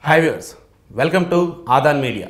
Hi viewers welcome to Aadan media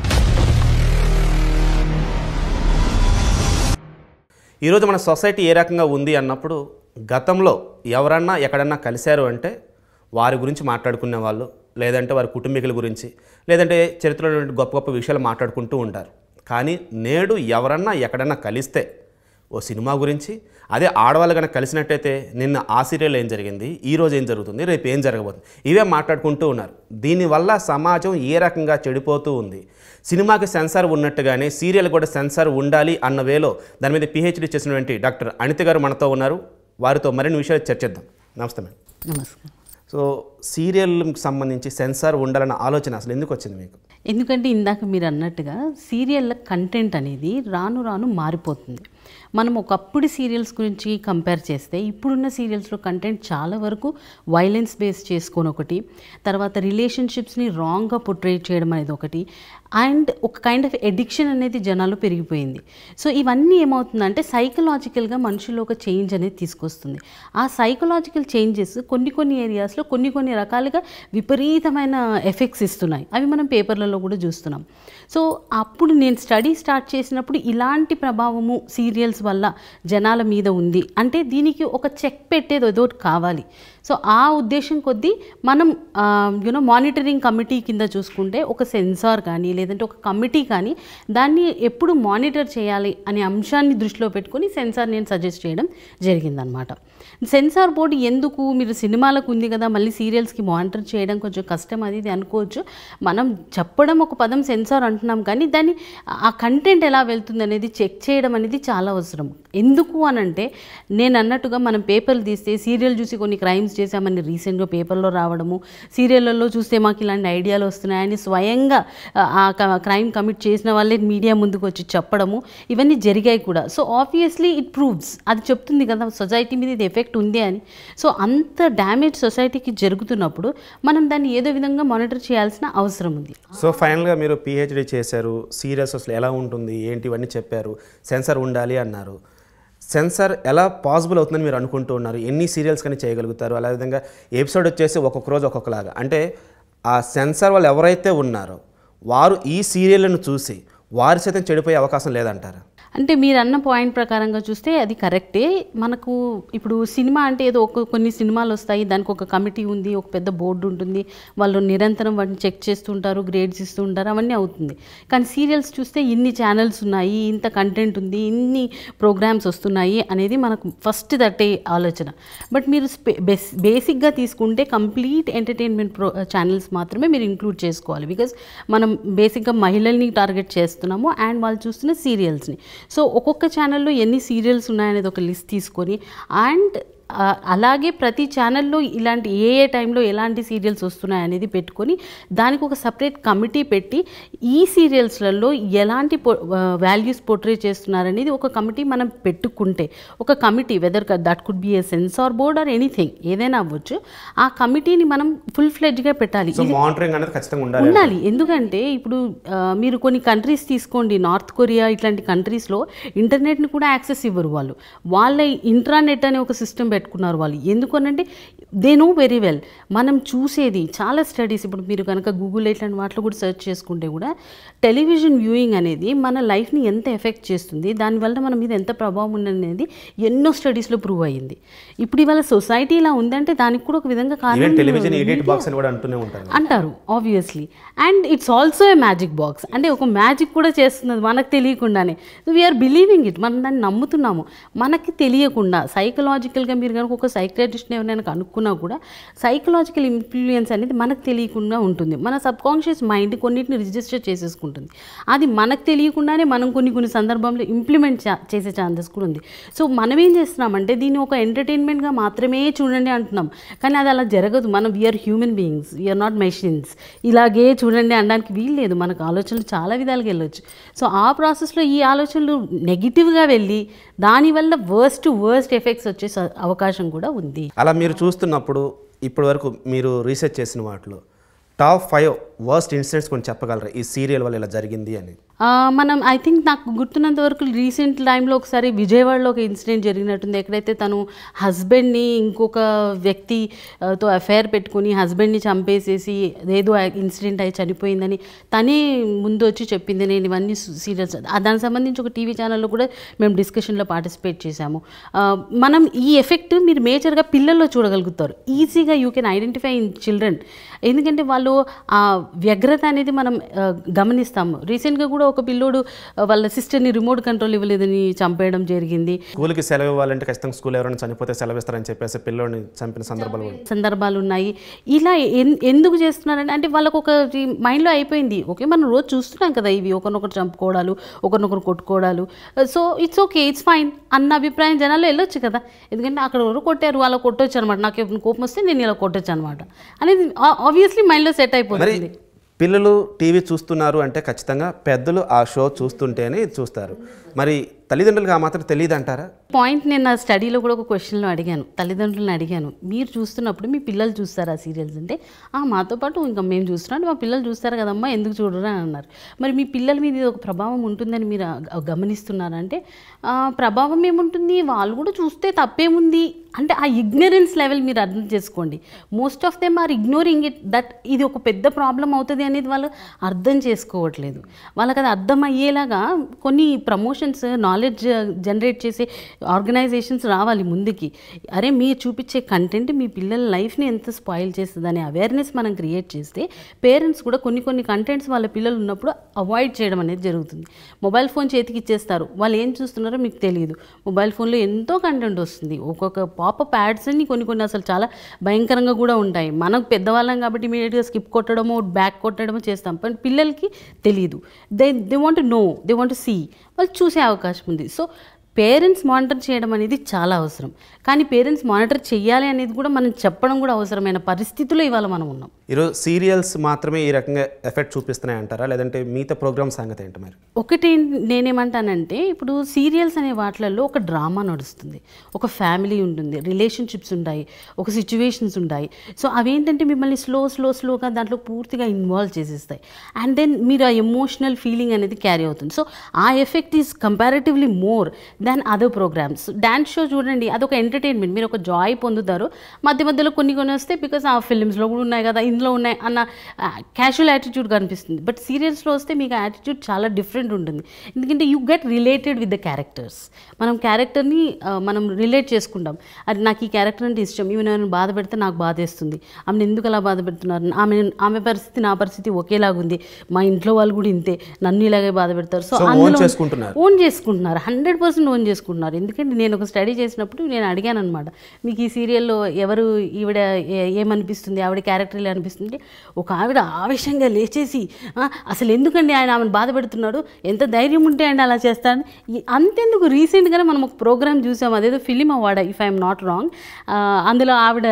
ఈరోజు మన society ఏ రకంగా ఉంది అన్నప్పుడు గతంలో ఎవరన్నా ఎక్కడన్నా కలిశారు అంటే వారి గురించి మాట్లాడుకునే వాళ్ళు లేదంటే వారి కుటుంబీకుల గురించి లేదంటే చరిత్రలో ఉన్నటువంటి గొప్ప గొప్ప విషయాలు మాట్లాడుకుంటూ ఉంటారు కానీ నేడు ఎవరన్నా ఎక్కడన్నా కలిస్తే ఓ సినిమా గురించి అదే ఆడవాళ్ళు కనుక కలిసినట్టయితే నిన్న ఆ సీరియల్ ఏం జరిగింది ఈ రోజు ఏం జరుగుతుంది రేపు ఏం జరగబోతుంది ఇవే మాట్లాడుకుంటూ ఉన్నారు దీనివల్ల సమాజం ఏ రకంగా చెడిపోతూ ఉంది సినిమాకి సెన్సార్ ఉన్నట్టుగానే సీరియల్ కూడా సెన్సార్ ఉండాలి అన్న వేలో దాని మీద పిహెచ్డి చేసినటువంటి డాక్టర్ అనిత గారు మనతో ఉన్నారు వారితో మరిన్ని విషయాలు చర్చిద్దాం నమస్తే మేడం నమస్కారం సో సీరియల్కి సంబంధించి సెన్సార్ ఉండాలన్న ఆలోచన అసలు ఎందుకు వచ్చింది మీకు ఎందుకంటే ఇందాక మీరు అన్నట్టుగా సీరియల్ కంటెంట్ అనేది రాను రాను మారిపోతుంది మనం ఒకప్పుడు సీరియల్స్ గురించి కంపేర్ చేస్తే ఇప్పుడున్న సీరియల్స్లో కంటెంట్ చాలా వరకు వైలెన్స్ బేస్ చేసుకొని ఒకటి తర్వాత రిలేషన్షిప్స్ని రాంగ్గా పొట్రేట్ చేయడం అనేది ఒకటి అండ్ ఒక కైండ్ ఆఫ్ ఎడిక్షన్ అనేది జనాలు పెరిగిపోయింది సో ఇవన్నీ ఏమవుతుందంటే సైకలాజికల్గా మనుషుల్లో ఒక చేంజ్ అనేది తీసుకొస్తుంది ఆ సైకలాజికల్ చేంజెస్ కొన్ని కొన్ని ఏరియాస్లో కొన్ని కొన్ని రకాలుగా విపరీతమైన ఎఫెక్ట్స్ ఇస్తున్నాయి అవి మనం పేపర్లలో కూడా చూస్తున్నాం సో అప్పుడు నేను స్టడీ స్టార్ట్ చేసినప్పుడు ఇలాంటి ప్రభావము సీరియల్స్ వల్ల జనాల మీద ఉంది అంటే దీనికి ఒక చెక్ పెట్టేది ఏదో ఒకటి కావాలి సో ఆ ఉద్దేశం కొద్దీ మనం యూనో మానిటరింగ్ కమిటీ కింద చూసుకుంటే ఒక సెన్సార్ కానీ లేదంటే ఒక కమిటీ కానీ దాన్ని ఎప్పుడు మానిటర్ చేయాలి అనే అంశాన్ని దృష్టిలో పెట్టుకొని సెన్సార్ నేను సజెస్ట్ చేయడం జరిగిందనమాట సెన్సార్ బోర్డు ఎందుకు మీరు సినిమాలకు ఉంది కదా మళ్ళీ సీరియల్స్కి మానిటర్ చేయడం కొంచెం కష్టం అది ఇది అనుకోవచ్చు మనం చెప్పడం ఒక పదం సెన్సార్ అంటున్నాం కానీ దాన్ని ఆ కంటెంట్ ఎలా వెళ్తుంది అనేది చెక్ చేయడం అనేది చాలా అవసరం ఎందుకు అనంటే నేను అన్నట్టుగా మనం పేపర్లు తీస్తే సీరియల్ చూసి కొన్ని క్రైమ్స్ చేశామని రీసెంట్గా పేపర్లో రావడము సీరియళ్ళల్లో చూస్తే మాకు ఇలాంటి ఐడియాలు వస్తున్నాయని స్వయంగా ఆ క్రైమ్ కమిట్ చేసిన వాళ్ళే మీడియా ముందుకు వచ్చి చెప్పడము ఇవన్నీ జరిగాయి కూడా సో ఆబ్వియస్లీ ఇట్ ప్రూవ్స్ అది చెప్తుంది కదా సొసైటీ మీద ఇది ఎఫెక్ట్ ఉంది అని సో అంత డ్యామేజ్ సొసైటీకి జరుగుతున్నప్పుడు మనం దాన్ని ఏదో విధంగా మానిటర్ చేయాల్సిన అవసరం ఉంది సో ఫైనల్గా మీరు పిహెచ్డి చేశారు సీరియల్స్ అసలు ఎలా ఉంటుంది ఏంటి ఇవన్నీ చెప్పారు సెన్సార్ ఉండాలి అన్నారు సెన్సార్ ఎలా పాసిబుల్ అవుతుందని మీరు అనుకుంటూ ఉన్నారు ఎన్ని సీరియల్స్ కానీ చేయగలుగుతారు అలా విధంగా ఎపిసోడ్ వచ్చేసి ఒక్కొక్క రోజు ఒక్కొక్కలాగా అంటే ఆ సెన్సార్ వాళ్ళు ఎవరైతే ఉన్నారో వారు ఈ సీరియల్ను చూసి వారి సైతం చెడిపోయే అవకాశం లేదంటారా అంటే మీరు అన్న పాయింట్ ప్రకారంగా చూస్తే అది కరెక్టే మనకు ఇప్పుడు సినిమా అంటే ఏదో ఒక కొన్ని సినిమాలు వస్తాయి దానికి ఒక కమిటీ ఉంది ఒక పెద్ద బోర్డు ఉంటుంది వాళ్ళు నిరంతరం వాటిని చెక్ చేస్తుంటారు గ్రేడ్స్ ఇస్తూ ఉంటారు అవన్నీ అవుతుంది కానీ సీరియల్స్ చూస్తే ఇన్ని ఛానల్స్ ఉన్నాయి ఇంత కంటెంట్ ఉంది ఇన్ని ప్రోగ్రామ్స్ వస్తున్నాయి అనేది మనకు ఫస్ట్ దట్టే ఆలోచన బట్ మీరు బేస్ బేసిక్గా తీసుకుంటే కంప్లీట్ ఎంటర్టైన్మెంట్ ప్రో ఛానల్స్ మాత్రమే మీరు ఇంక్లూడ్ చేసుకోవాలి బికాజ్ మనం బేసిక్గా మహిళల్ని టార్గెట్ చేస్తున్నాము అండ్ వాళ్ళు చూస్తున్న సీరియల్స్ని సో ఒక్కొక్క ఛానల్లో ఎన్ని సీరియల్స్ ఉన్నాయనేది ఒక లిస్ట్ తీసుకొని అండ్ ఆ, అలాగే ప్రతి ఛానల్లో ఇలాంటి ఏ ఏ టైంలో ఎలాంటి సీరియల్స్ వస్తున్నాయి అనేది పెట్టుకొని దానికి ఒక సపరేట్ కమిటీ పెట్టి ఈ సీరియల్స్లలో ఎలాంటి వాల్యూస్ పోర్ట్రే చేస్తున్నారనేది ఒక కమిటీ మనం పెట్టుకుంటే ఒక committee whether that could be a censor board or anything ఏదైనా అవ్వచ్చు ఆ కమిటీని మనం ఫుల్ ఫ్లెడ్జ్గా పెట్టాలి సో మానిటరింగ్ అనేది ఖచ్చితంగా ఉండాలి ఉండాలి ఎందుకంటే ఇప్పుడు ఆ, మీరు కొన్ని కంట్రీస్ తీసుకోండి నార్త్ కొరియా ఇట్లాంటి కంట్రీస్లో ఇంటర్నెట్ని కూడా యాక్సెస్ ఇవ్వరు వాళ్ళు వాళ్ళ ఇంట్రానెట్ అనే ఒక సిస్టమ్ పెట్టుకున్నారు వాళ్ళు ఎందుకనంటే దే నో వెరీ వెల్ మనం చూసేది చాలా స్టడీస్ ఇప్పుడు మీరు కనుక గూగుల్ ఇట్లాంటి వాటిలో కూడా సెర్చ్ చేసుకుంటే కూడా టెలివిజన్ వ్యూయింగ్ అనేది మన లైఫ్ని ఎంత ఎఫెక్ట్ చేస్తుంది దానివల్ల మన మీద ఎంత ప్రభావం ఉన్నది ఎన్నో స్టడీస్లో ప్రూవ్ అయ్యింది ఇప్పుడు ఇవాళ సొసైటీ ఇలా ఉందంటే దానికి కూడా ఒక విధంగా ఈవెన్ కారణం టెలివిజన్ ఎడిట్ బాక్స్ అని కూడా అంటూనే ఉంటారు అంటారు obviously and it's also a magic box అంటే ఒక మ్యాజిక్ కూడా చేస్తున్నది మనకు తెలియకుండానే వీఆర్ బిలీవింగ్ ఇట్ మనం దాన్ని నమ్ముతున్నాము మనకి తెలియకుండా సైకలాజికల్గా మీరు కనుక ఒక సైక్రటిస్ట్ని ఎవరైనా కనుక్కున్నా కూడా సైకలాజికల్ ఇన్ఫ్లుయెన్స్ అనేది మనకు తెలియకుండా ఉంటుంది మన సబ్ కాన్షియస్ మైండ్ కొన్నిటిని రిజిస్టర్ చేసేసుకుంటుంది అది మనకు తెలియకుండానే మనం కొన్ని కొన్ని సందర్భంలో ఇంప్లిమెంట్ చేసే ఛాన్సెస్ కూడా ఉంది సో మనం ఏం చేస్తున్నామంటే దీన్ని ఒక ఎంటర్టైన్మెంట్గా మాత్రమే చూడండి అంటున్నాం కానీ అది అలా జరగదు మనం we are human beings we are not machines ఇలాగే చూడండి అనడానికి వీలు లేదు మనకు ఆలోచనలు చాలా విధాలుగా వెళ్ళొచ్చు సో ఆ ప్రాసెస్లో ఈ ఆలోచనలు నెగిటివ్గా వెళ్ళి దానివల్ల వర్స్ట్ వర్స్ట్ ఎఫెక్ట్స్ వచ్చే స- అవకాశం కూడా ఉంది అలా మీరు చూస్తున్నప్పుడు ఇప్పటి వరకు మీరు రీసెర్చ్ చేసిన వాటిలో టాప్ ఫైవ్ వర్స్ట్ ఇన్సిడెంట్స్ కొన్ని చెప్పగలరా ఈ సీరియల్ వల్ల ఇలా జరిగింది అని ఆ, మనం ఐ థింక్ నాకు గుర్తున్నంత వరకు రీసెంట్ టైంలో ఒకసారి విజయవాడలో ఒక ఇన్సిడెంట్ జరిగినట్టుంది ఎక్కడైతే తను హస్బెండ్ని ఇంకొక వ్యక్తితో అఫైర్ పెట్టుకుని హస్బెండ్ని చంపేసేసి ఏదో ఇన్సిడెంట్ అయి చనిపోయిందని తనే ముందు వచ్చి చెప్పింది నేను ఇవన్నీ సీరియల్స్ దానికి సంబంధించి ఒక టీవీ ఛానల్లో కూడా మేము డిస్కషన్లో పార్టిసిపేట్ చేశాము ఆ, మనం ఈ ఎఫెక్ట్ మీరు మేజర్గా పిల్లల్లో చూడగలుగుతారు ఈజీగా you can identify in children ఎందుకంటే వాళ్ళు ఆ వ్యగ్రత అనేది మనం ఆ, గమనిస్తాము రీసెంట్గా కూడా ఒక పిల్లోడు ఆ, వాళ్ళ సిస్టర్ని రిమోట్ కంట్రోల్ ఇవ్వలేదని చంపేయడం జరిగింది స్కూల్కి సెలవు ఇవ్వాలంటే ఖచ్చితంగా స్కూల్ ఎవరైనా చనిపోతే సెలవు ఇస్తారని చెప్పేసి పిల్లోని చంపిన సందర్భాలు కూడా సందర్భాలు ఉన్నాయి ఇలా ఎన్- ఎందుకు చేస్తున్నారంటే అంటే వాళ్ళకు ఒక మైండ్లో అయిపోయింది ఓకే మనం రోజు చూస్తున్నాం కదా ఇవి ఒకరినొకరు చంపుకోవడాలు ఒకరినొకరు కొట్టుకోవడాలు so it's okay it's fine అన్న అభిప్రాయం జనాల్లో వెళ్ళొచ్చు కదా ఎందుకంటే అక్కడ ఎవరు కొట్టారు వాళ్ళ కొట్టొచ్చు అనమాట నాకు ఎప్పుడు కోపం వస్తే నేను ఇలా కొట్టొచ్చు అనమాట అనేది ఆబ్వియస్లీ మైండ్లో సెట్ మరి అయిపోతుంది పిల్లలు టీవీ చూస్తున్నారు అంటే ఖచ్చితంగా పెద్దలు ఆ షో చూస్తుంటేనే చూస్తారు మరి తల్లిదండ్రులకు ఆ మాత్రం తెలియదు అంటారా పాయింట్ నేను నా స్టడీలో కూడా ఒక క్వశ్చన్లో అడిగాను తల్లిదండ్రులను అడిగాను మీరు చూస్తున్నప్పుడు మీ పిల్లలు చూస్తారా సీరియల్స్ అంటే "ఆ, మాతో పాటు ఇంకా మేము చూస్తున్నాం మా పిల్లలు చూస్తారు కదమ్మా ఎందుకు చూడరు అని అన్నారు మరి మీ పిల్లల మీద ఇది ఒక ప్రభావం ఉంటుందని మీరు గ- గమనిస్తున్నారంటే "ఆ, ప్రభావం ఏముంటుంది వాళ్ళు కూడా చూస్తే తప్పేముంది అంటే ఆ ఇగ్నరెన్స్ లెవెల్ మీరు అర్థం చేసుకోండి most of them are ignoring it that ఇది ఒక పెద్ద ప్రాబ్లం అవుతుంది అనేది వాళ్ళు అర్థం చేసుకోవట్లేదు వాళ్ళకి అది అర్థం అయ్యేలాగా కొన్ని ప్రమోషన్స్ నాలెడ్జ్ జనరేట్ చేసే ఆర్గనైజేషన్స్ రావాలి ముందుకి అరే మీరు చూపించే కంటెంట్ మీ పిల్లల లైఫ్ని ఎంత స్పాయిల్ చేస్తుంది అనే అవేర్నెస్ మనం క్రియేట్ చేస్తే పేరెంట్స్ కూడా కొన్ని కొన్ని కంటెంట్స్ వాళ్ళ పిల్లలు ఉన్నప్పుడు అవాయిడ్ చేయడం అనేది జరుగుతుంది మొబైల్ ఫోన్ చేతికి ఇచ్చేస్తారు వాళ్ళు ఏం చూస్తున్నారో మీకు తెలియదు మొబైల్ ఫోన్లో ఎంతో కంటెంట్ వస్తుంది ఒక్కొక్క పాపప్ యాడ్స్ అన్ని కొన్ని కొన్ని అసలు చాలా భయంకరంగా కూడా ఉంటాయి మనకు పెద్దవాళ్ళం కాబట్టి ఇమీడియట్గా స్కిప్ కొట్టడమో బ్యాక్ కొట్టడమో చేస్తాం కానీ పిల్లలకి తెలియదు they they want know they want see వాళ్ళు చూసే అవకాశం ఉంది సో పేరెంట్స్ మానిటర్ చేయడం అనేది చాలా అవసరం కానీ పేరెంట్స్ మానిటర్ చేయాలి అనేది కూడా మనం చెప్పడం కూడా అవసరమైన పరిస్థితుల్లో ఇవాళ మనం ఉన్నాం ఈరోజు సీరియల్స్ మాత్రమే ఈ రకంగా ఎఫెక్ట్ చూపిస్తున్నాయి అంటారా లేదంటే మిగతా ప్రోగ్రామ్ సంగతి ఏంటి మరి ఒకటి నేనేమంటానంటే ఇప్పుడు సీరియల్స్ అనే వాటిలలో ఒక డ్రామా నడుస్తుంది ఒక ఫ్యామిలీ ఉంటుంది రిలేషన్షిప్స్ ఉంటాయి ఒక సిచ్యువేషన్స్ ఉంటాయి సో అవేంటంటే మిమ్మల్ని స్లో స్లో స్లోగా దాంట్లో పూర్తిగా ఇన్వాల్వ్ చేసేస్తాయి అండ్ దెన్ మీరు ఆ ఎమోషనల్ ఫీలింగ్ అనేది క్యారీ అవుతుంది సో ఆ effect is comparatively more than other programmes dance show చూడండి అదొక ఎంటర్టైన్మెంట్ మీరు ఒక జాయ్ పొందుతారు మధ్య మధ్యలో కొన్ని కొన్ని వస్తే బికాస్ ఆ ఫిల్మ్స్లో కూడా ఉన్నాయి కదా ఇందులో ఉన్నాయి అన్న క్యాషువల్ యాటిట్యూడ్ కనిపిస్తుంది బట్ సీరియల్స్లో వస్తే మీకు యాటిట్యూడ్ చాలా డిఫరెంట్ ఉంటుంది ఎందుకంటే you get related with the characters మనం క్యారెక్టర్ని మనం రిలేట్ చేసుకుంటాం అది నాకు ఈ క్యారెక్టర్ అంటే ఇష్టం ఈమె నన్ను బాధ పెడితే నాకు బాధేస్తుంది ఆమెను ఎందుకు అలా బాధ పెడుతున్నారు ఆమె ఆమె పరిస్థితి నా పరిస్థితి ఒకేలాగుంది మా ఇంట్లో వాళ్ళు కూడా ఇంతే నన్ను ఇలాగే బాధ పెడతారు సో So, own అందులో చేసుకుంటున్నారు. ఓన్ చేసుకుంటున్నారు హండ్రెడ్ పర్సెంట్ ఓన్ చేసుకుంటున్నారు ఎందుకంటే నేను ఒక స్టడీ చేసినప్పుడు నేను అడిగాను అనమాట మీకు ఈ సీరియల్లో ఎవరు ఈవిడ ఏ- ఏమనిపిస్తుంది ఆవిడ క్యారెక్టర్ ఇలా అనిపిస్తుంది ఒక ఆవిడ ఆవేశంగా లేచేసి "ఆ, అసలు ఎందుకండి ఆయన ఆమెను బాధ పెడుతున్నాడు ఎంత ధైర్యం ఉంటే ఆయన అలా చేస్తాడు ఈ- అంతెందుకు రీసెంట్గానే మనం ఒక ప్రోగ్రామ్ చూసాం అదేదో film award if I'm not wrong అందులో ఆవిడ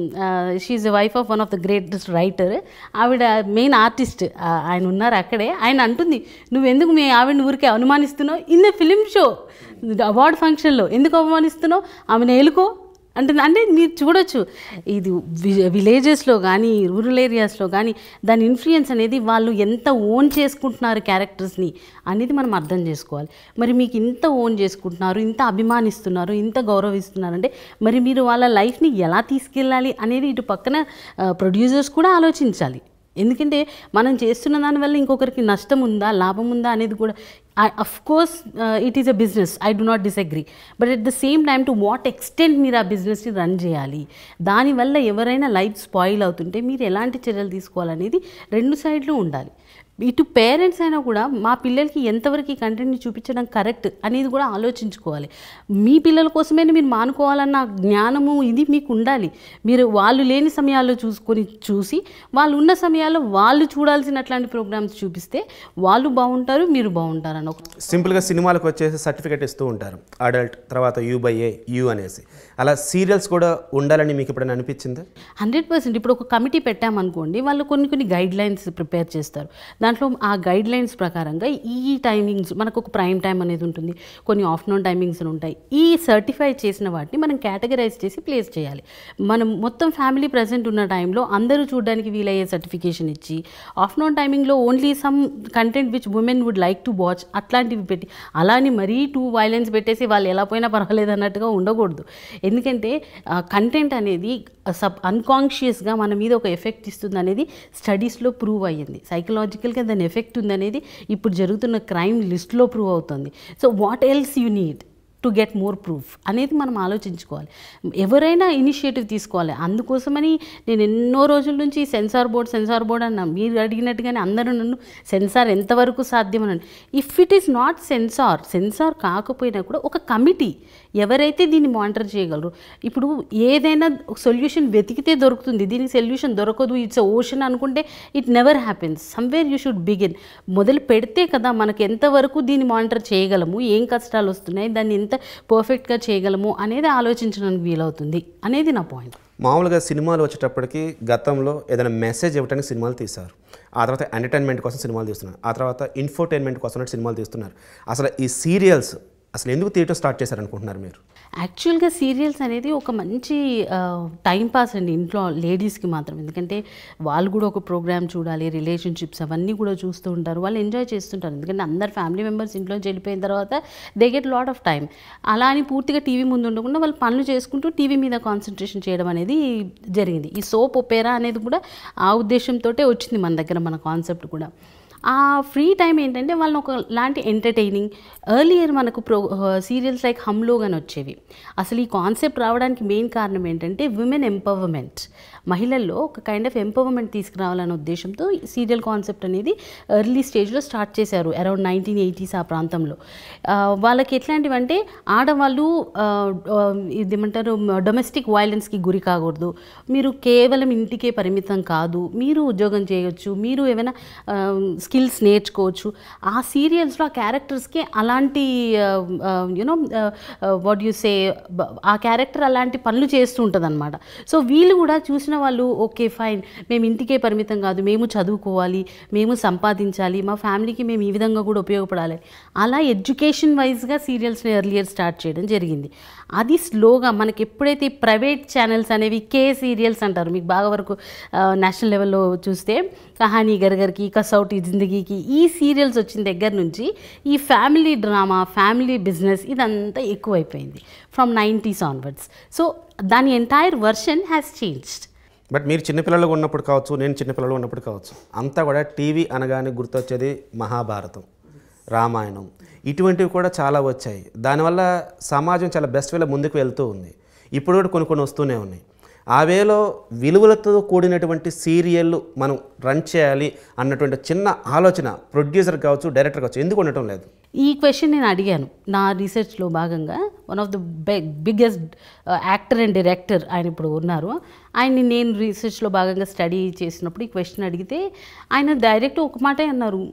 she wife of one of the greatest writer ఆవిడ మెయిన్ ఆర్టిస్ట్ ఆయన ఉన్నారు అక్కడే ఆయన అంటుంది నువ్వెందుకు మీ ఆవిడని ఊరికే అనుమానిస్తున్నావు in the film show award ఫంక్షన్లో ఎందుకు అవమానిస్తున్నావు ఆమెను ఏలుకో అంటే అంటే మీరు చూడొచ్చు ఇది వి- విలేజెస్లో కానీ రూరల్ ఏరియాస్లో కానీ దాని ఇన్ఫ్లుయెన్స్ అనేది వాళ్ళు ఎంత ఓన్ చేసుకుంటున్నారు క్యారెక్టర్స్ని అనేది మనం అర్థం చేసుకోవాలి మరి మీకు ఇంత ఓన్ చేసుకుంటున్నారు ఇంత అభిమానిస్తున్నారు ఇంత గౌరవిస్తున్నారంటే మరి మీరు వాళ్ళ లైఫ్ని ఎలా తీసుకెళ్ళాలి అనేది ఇటు పక్కన ప్రొడ్యూసర్స్ కూడా ఆలోచించాలి ఎందుకంటే మనం చేస్తున్న దానివల్ల ఇంకొకరికి నష్టం ఉందా లాభం ఉందా అనేది కూడా of course it is a business I do not disagree but at the same time to what extent మీరు ఆ బిజినెస్ని రన్ చేయాలి దానివల్ల ఎవరైనా లైఫ్ స్పాయిల్ అవుతుంటే మీరు ఎలాంటి చర్యలు తీసుకోవాలనేది రెండు సైడ్లు ఉండాలి ఇటు పేరెంట్స్ అయినా కూడా మా పిల్లలకి ఎంతవరకు ఈ కంటెంట్ని చూపించడం కరెక్ట్ అనేది కూడా ఆలోచించుకోవాలి మీ పిల్లల కోసమే మీరు మానుకోవాలన్న జ్ఞానము ఇది మీకు ఉండాలి మీరు వాళ్ళు లేని సమయాల్లో చూసుకొని చూసి వాళ్ళు ఉన్న సమయాల్లో వాళ్ళు చూడాల్సిన అట్లాంటి ప్రోగ్రామ్స్ చూపిస్తే వాళ్ళు బాగుంటారు మీరు బాగుంటారు అని ఒక సింపుల్గా సినిమాలకు వచ్చేసి సర్టిఫికేట్ ఇస్తూ ఉంటారు అడల్ట్ తర్వాత యూ బై ఏ యూ అనేసి అలా సీరియల్స్ కూడా ఉండాలని మీకు ఎప్పుడైనా అనిపించిందా హండ్రెడ్ పర్సెంట్ ఇప్పుడు ఒక కమిటీ పెట్టామనుకోండి వాళ్ళు కొన్ని కొన్ని గైడ్ లైన్స్ ప్రిపేర్ చేస్తారు దాంట్లో ఆ గైడ్ లైన్స్ ప్రకారంగా ఈ టైమింగ్స్ మనకు ఒక ప్రైమ్ టైం అనేది ఉంటుంది కొన్ని ఆఫ్టర్నూన్ టైమింగ్స్ అని ఉంటాయి ఈ సర్టిఫై చేసిన వాటిని మనం కేటగరైజ్ చేసి ప్లేస్ చేయాలి మనం మొత్తం ఫ్యామిలీ ప్రజెంట్ ఉన్న టైంలో అందరూ చూడడానికి వీలయ్యే సర్టిఫికేషన్ ఇచ్చి ఆఫ్టర్నూన్ టైమింగ్లో only some content which women would like to watch అట్లాంటివి పెట్టి అలాని మరీ టూ వైలెన్స్ పెట్టేసి వాళ్ళు ఎలా పోయినా పర్వాలేదు అన్నట్టుగా ఉండకూడదు ఎందుకంటే కంటెంట్ అనేది సబ్ అన్కాన్షియస్గా మన మీద ఒక ఎఫెక్ట్ ఇస్తుంది అనేది స్టడీస్లో ప్రూవ్ అయ్యింది సైకలాజికల్గా దాని ఎఫెక్ట్ ఉందనేది ఇప్పుడు జరుగుతున్న క్రైమ్ లిస్ట్లో ప్రూవ్ అవుతుంది so what else you need to get more proof అనేది మనం ఆలోచించుకోవాలి ఎవరైనా ఇనిషియేటివ్ తీసుకోవాలి అందుకోసమని నేను ఎన్నో రోజుల నుంచి సెన్సార్ బోర్డ్ సెన్సార్ బోర్డ్ అన్నా మీరు అడిగినట్టుగానే అందరూ నన్ను సెన్సార్ ఎంతవరకు సాధ్యం అని if it is not censor censor కాకపోయినా కూడా ఒక కమిటీ ఎవరైతే దీన్ని మానిటర్ చేయగలరు ఇప్పుడు ఏదైనా సొల్యూషన్ వెతికితే దొరుకుతుంది దీనికి సొల్యూషన్ దొరకదు ఇట్స్ ఓషన్ అనుకుంటే it never happens somewhere you should begin మొదలు పెడితే కదా మనకు ఎంతవరకు దీన్ని మానిటర్ చేయగలము ఏం కష్టాలు వస్తున్నాయి దాన్ని ఎంత పర్ఫెక్ట్గా చేయగలము అనేది ఆలోచించడానికి వీలవుతుంది అనేది నా పాయింట్ మామూలుగా సినిమాలు వచ్చేటప్పటికి గతంలో ఏదైనా మెసేజ్ ఇవ్వడానికి సినిమాలు తీశారు ఆ తర్వాత ఎంటర్టైన్మెంట్ కోసం సినిమాలు తీస్తున్నారు ఆ తర్వాత ఇన్ఫోటైన్మెంట్ కోసం సినిమాలు తీస్తున్నారు అసలు ఈ సీరియల్స్ అసలు ఎందుకు తీయటం స్టార్ట్ చేశారు అనుకుంటున్నారు మీరు యాక్చువల్గా సీరియల్స్ అనేది ఒక మంచి టైం పాస్ అండి ఇంట్లో లేడీస్కి మాత్రం ఎందుకంటే వాళ్ళు కూడా ఒక ప్రోగ్రామ్ చూడాలి రిలేషన్షిప్స్ అవన్నీ కూడా చూస్తూ ఉంటారు వాళ్ళు ఎంజాయ్ చేస్తుంటారు ఎందుకంటే అందరు ఫ్యామిలీ మెంబర్స్ ఇంట్లోంచి వెళ్ళిపోయిన తర్వాత they get lot of time అలా అని పూర్తిగా టీవీ ముందు ఉండకుండా వాళ్ళు పనులు చేసుకుంటూ టీవీ మీద కాన్సన్ట్రేషన్ చేయడం అనేది జరిగింది ఈ సోప్ ఒపేరా అనేది కూడా ఆ ఉద్దేశంతో వచ్చింది మన దగ్గర మన కాన్సెప్ట్ కూడా ఆ ఫ్రీ టైం ఏంటంటే వాళ్ళని ఒక లాంటి ఎంటర్టైనింగ్ ఎర్లియర్ మనకు ప్రో సీరియల్స్ లైక్ హమ్లోగ్ అని వచ్చేవి అసలు ఈ కాన్సెప్ట్ రావడానికి మెయిన్ కారణం ఏంటంటే విమెన్ ఎంపవర్మెంట్ మహిళల్లో ఒక కైండ్ ఆఫ్ ఎంపవర్మెంట్ తీసుకురావాలనే ఉద్దేశంతో ఈ సీరియల్ కాన్సెప్ట్ అనేది ఎర్లీ స్టేజ్లో స్టార్ట్ చేశారు అరౌండ్ నైన్టీన్ ఎయిటీస్ ఆ ప్రాంతంలో ఆ, వాళ్ళకి ఎట్లాంటివంటే ఆడవాళ్ళు ఆ, ఆ, ఇదేమంటారు డొమెస్టిక్ వైలెన్స్కి గురి కాకూడదు మీరు కేవలం ఇంటికే పరిమితం కాదు మీరు ఉద్యోగం చేయొచ్చు మీరు ఏమైనా స్కిల్స్ నేర్చుకోవచ్చు ఆ సీరియల్స్లో ఆ క్యారెక్టర్స్కి అలాంటి యునో వాట్ యు సే ఆ క్యారెక్టర్ అలాంటి పనులు చేస్తూ ఉంటుంది అనమాట సో వీళ్ళు కూడా చూసిన వాళ్ళు ఓకే ఫైన్ మేము ఇంటికే పరిమితం కాదు మేము చదువుకోవాలి మేము సంపాదించాలి మా ఫ్యామిలీకి మేము ఈ విధంగా కూడా ఉపయోగపడాలి అలా ఎడ్యుకేషన్ వైజ్గా సీరియల్స్ని ఎర్లియర్ స్టార్ట్ చేయడం జరిగింది అది స్లోగా మనకి ఎప్పుడైతే ప్రైవేట్ ఛానల్స్ అనేవి కే సీరియల్స్ అంటారు మీకు బాగా వరకు నేషనల్ లెవెల్లో చూస్తే కహానీ గర్గర్కి కసౌటి జిందగీకి ఈ సీరియల్స్ వచ్చిన దగ్గర నుంచి ఈ ఫ్యామిలీ డ్రామా ఫ్యామిలీ బిజినెస్ ఇదంతా ఎక్కువైపోయింది ఫ్రమ్ నైంటీస్ ఆన్వర్డ్స్ సో దాని entire version has changed but మీరు చిన్నపిల్లలు ఉన్నప్పుడు కావచ్చు నేను చిన్నపిల్లలు ఉన్నప్పుడు కావచ్చు అంతా కూడా టీవీ అనగానే గుర్తొచ్చేది మహాభారతం రామాయణం ఇటువంటివి కూడా చాలా వచ్చాయి దానివల్ల సమాజం చాలా బెస్ట్ వేలో ముందుకు వెళ్తూ ఉంది ఇప్పుడు కూడా కొన్ని కొన్ని వస్తూనే ఉన్నాయి ఆ వేలో విలువలతో కూడినటువంటి సీరియల్ మనం రన్ చేయాలి అన్నటువంటి చిన్న ఆలోచన ప్రొడ్యూసర్ కావచ్చు డైరెక్టర్ కావచ్చు ఎందుకు ఉండటం లేదు ఈ క్వశ్చన్ నేను అడిగాను నా రీసెర్చ్లో భాగంగా one of the biggest actor and director ఆయన ఇప్పుడు ఉన్నారు ఆయన్ని నేను రీసెర్చ్లో భాగంగా స్టడీ చేసినప్పుడు ఈ క్వశ్చన్ అడిగితే ఆయన డైరెక్ట్ ఒక మాటే అన్నారు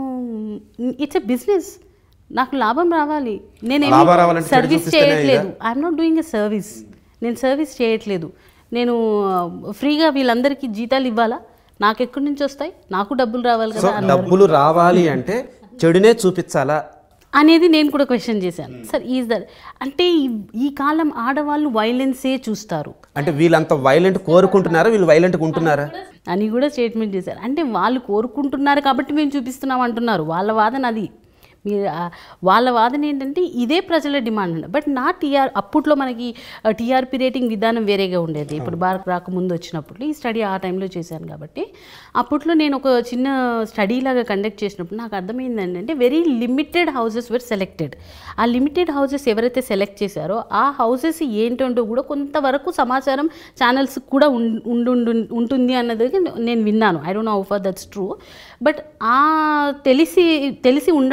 ఇట్స్ ఎ బిజినెస్ నాకు లాభం రావాలి లాభం నేనేమి రావాలంటే సర్వీస్ చూపిస్తేనే చేయట్లేదు I'm not doing a service నేను సర్వీస్ చేయట్లేదు నేను ఫ్రీగా వీళ్ళందరికీ జీతాలు ఇవ్వాలా నాకు ఎక్కడి నుంచి వస్తాయి నాకు డబ్బులు రావాలి సో కదా అన్నారు. డబ్బులు రావాలి అంటే చెడునే చూపించాలా అనేది నేను కూడా క్వశ్చన్ చేశాను సార్ ఈజ్ దట్ అంటే ఈ- ఈ కాలం ఆడవాళ్ళు వైలెన్సే చూస్తారు అంటే వీళ్ళంత వైలెంట్ కోరుకుంటున్నారా వీళ్ళు వైలెంట్గా ఉంటున్నారా అని కూడా స్టేట్మెంట్ చేశారు అంటే వాళ్ళు కోరుకుంటున్నారు కాబట్టి మేము చూపిస్తున్నాం అంటున్నారు వాళ్ళ వాదన అది మీరు ఆ, వాళ్ళ వాదన ఏంటంటే ఇదే ప్రజల డిమాండ్ అండి బట్ నా టీఆర్ అప్పట్లో మనకి టీఆర్పీ రేటింగ్ విధానం వేరేగా ఉండేది ఇప్పుడు భారత్ రాకముందు వచ్చినప్పుడు ఈ స్టడీ ఆ టైంలో చేశాను కాబట్టి అప్పట్లో నేను ఒక చిన్న స్టడీ లాగా కండక్ట్ చేసినప్పుడు నాకు అర్థమైంది ఏంటంటే very limited houses were selected ఆ లిమిటెడ్ హౌసెస్ ఎవరైతే సెలెక్ట్ చేశారో ఆ హౌసెస్ ఏంటంటో కూడా కొంతవరకు సమాచారం ఛానల్స్ కూడా ఉం- ఉండు ఉండు- ఉంటుంది అన్నది నేను విన్నాను I don't know for that's true but ఆ తెలిసి తెలిసి ఉండడం కారణంగా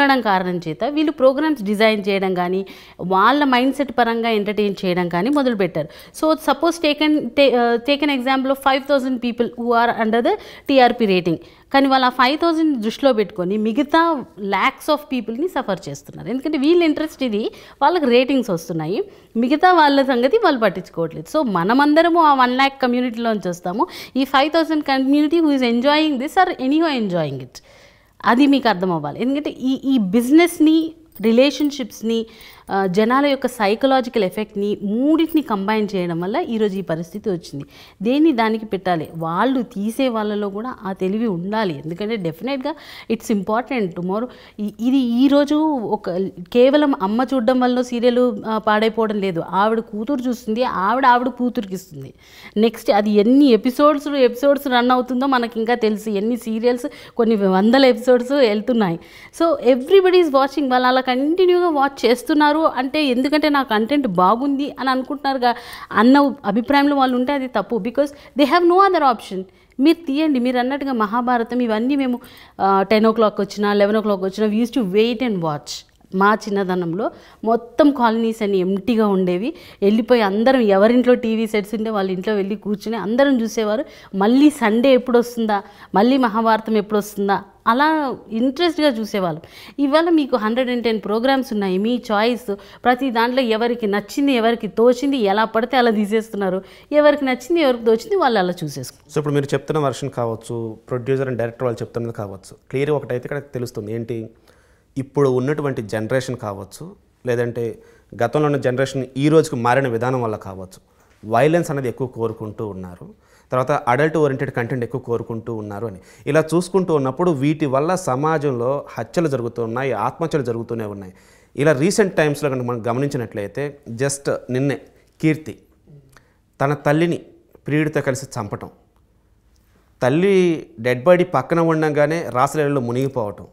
కారణం చేత వీళ్ళు ప్రోగ్రామ్స్ డిజైన్ చేయడం కానీ వాళ్ళ మైండ్ సెట్ పరంగా ఎంటర్టైన్ చేయడం కానీ మొదలుపెట్టారు so suppose taken taken example of five thousand people who are under the TRP rating కానీ వాళ్ళు ఆ ఫైవ్ థౌజండ్ దృష్టిలో పెట్టుకొని మిగతా ల్యాక్స్ ఆఫ్ పీపుల్ని సఫర్ చేస్తున్నారు ఎందుకంటే వీళ్ళ ఇంట్రెస్ట్ ఇది వాళ్ళకి రేటింగ్స్ వస్తున్నాయి మిగతా వాళ్ళ సంగతి వాళ్ళు పట్టించుకోవట్లేదు సో మనమందరము ఆ వన్ ల్యాక్ కమ్యూనిటీలోంచి వస్తాము ఈ five thousand community who is enjoying this or anyhow enjoying it అది మీకు అర్థం అవ్వాలి ఎందుకంటే ఈ ఈ బిజినెస్ని రిలేషన్షిప్స్ని ఆ, జనాల యొక్క సైకలాజికల్ ఎఫెక్ట్ని మూడింటిని కంబైన్ చేయడం వల్ల ఈరోజు ఈ పరిస్థితి వచ్చింది దేన్ని దానికి పెట్టాలి వాళ్ళు తీసే వాళ్ళలో కూడా ఆ తెలివి ఉండాలి ఎందుకంటే డెఫినెట్గా ఇట్స్ ఇంపార్టెంట్ టుమారో ఇది ఈరోజు ఒక కేవలం అమ్మ చూడడం వల్ల సీరియల్ పాడైపోవడం లేదు ఆవిడ కూతురు చూస్తుంది ఆవిడ ఆవిడ కూతురికి ఇస్తుంది నెక్స్ట్ అది ఎన్ని ఎపిసోడ్స్ ఎపిసోడ్స్ రన్ అవుతుందో మనకి ఇంకా తెలుసు ఎన్ని సీరియల్స్ కొన్ని వందల ఎపిసోడ్స్ వెళ్తున్నాయి సో ఎవ్రీబడి ఈజ్ వాచింగ్ వాళ్ళు అలా కంటిన్యూగా వాచ్ చేస్తున్నారు అంటే ఎందుకంటే నా కంటెంట్ బాగుంది అని అనుకుంటున్నారుగా అన్న అభిప్రాయంలో వాళ్ళు ఉంటే అది తప్పు because they have no other option మీరు తీయండి మీరు అన్నట్టుగా మహాభారతం ఇవన్నీ మేము టెన్ ఓ క్లాక్ వచ్చినా లెవెన్ ఓ క్లాక్ వచ్చినా we use to wait and watch మా చిన్నదనంలో మొత్తం కాలనీస్ అన్ని ఎంటీగా ఉండేవి వెళ్ళిపోయి అందరం ఎవరింట్లో టీవీ సెట్స్ ఉంటే వాళ్ళ ఇంట్లో వెళ్ళి కూర్చుని అందరం చూసేవారు మళ్ళీ సండే ఎప్పుడు వస్తుందా మళ్ళీ మహాభారతం ఎప్పుడు వస్తుందా అలా ఇంట్రెస్ట్గా చూసేవాళ్ళం ఇవాళ మీకు హండ్రెడ్ అండ్ టెన్ ప్రోగ్రామ్స్ ఉన్నాయి మీ చాయిస్ ప్రతి దాంట్లో ఎవరికి నచ్చింది ఎవరికి తోచింది ఎలా పడితే అలా తీసేస్తున్నారు ఎవరికి నచ్చింది ఎవరికి తోచింది వాళ్ళు అలా చూసేసుకుంటారు సో ఇప్పుడు మీరు చెప్తున్న వర్షన్ కావచ్చు ప్రొడ్యూసర్ అండ్ డైరెక్టర్ వాళ్ళు చెప్తున్నది కావచ్చు క్లియర్ ఒకటైతే ఇక్కడ తెలుస్తుంది ఏంటి ఇప్పుడు ఉన్నటువంటి జనరేషన్ కావచ్చు లేదంటే గతంలో ఉన్న జనరేషన్ ఈ రోజుకి మారిన విధానం వల్ల కావచ్చు వైలెన్స్ అనేది ఎక్కువ కోరుకుంటూ ఉన్నారు తర్వాత అడల్ట్ ఓరియంటెడ్ కంటెంట్ ఎక్కువ కోరుకుంటూ ఉన్నారు అని ఇలా చూసుకుంటూ ఉన్నప్పుడు వీటి వల్ల సమాజంలో హత్యలు జరుగుతున్నాయి ఆత్మహత్యలు జరుగుతూనే ఉన్నాయి ఇలా రీసెంట్ టైమ్స్లో కనుక మనం గమనించినట్లయితే జస్ట్ నిన్నే కీర్తి తన తల్లిని ప్రియుడితో కలిసి చంపటం తల్లి డెడ్ బాడీ పక్కన ఉండగానే రాసలీలలో మునిగిపోవటం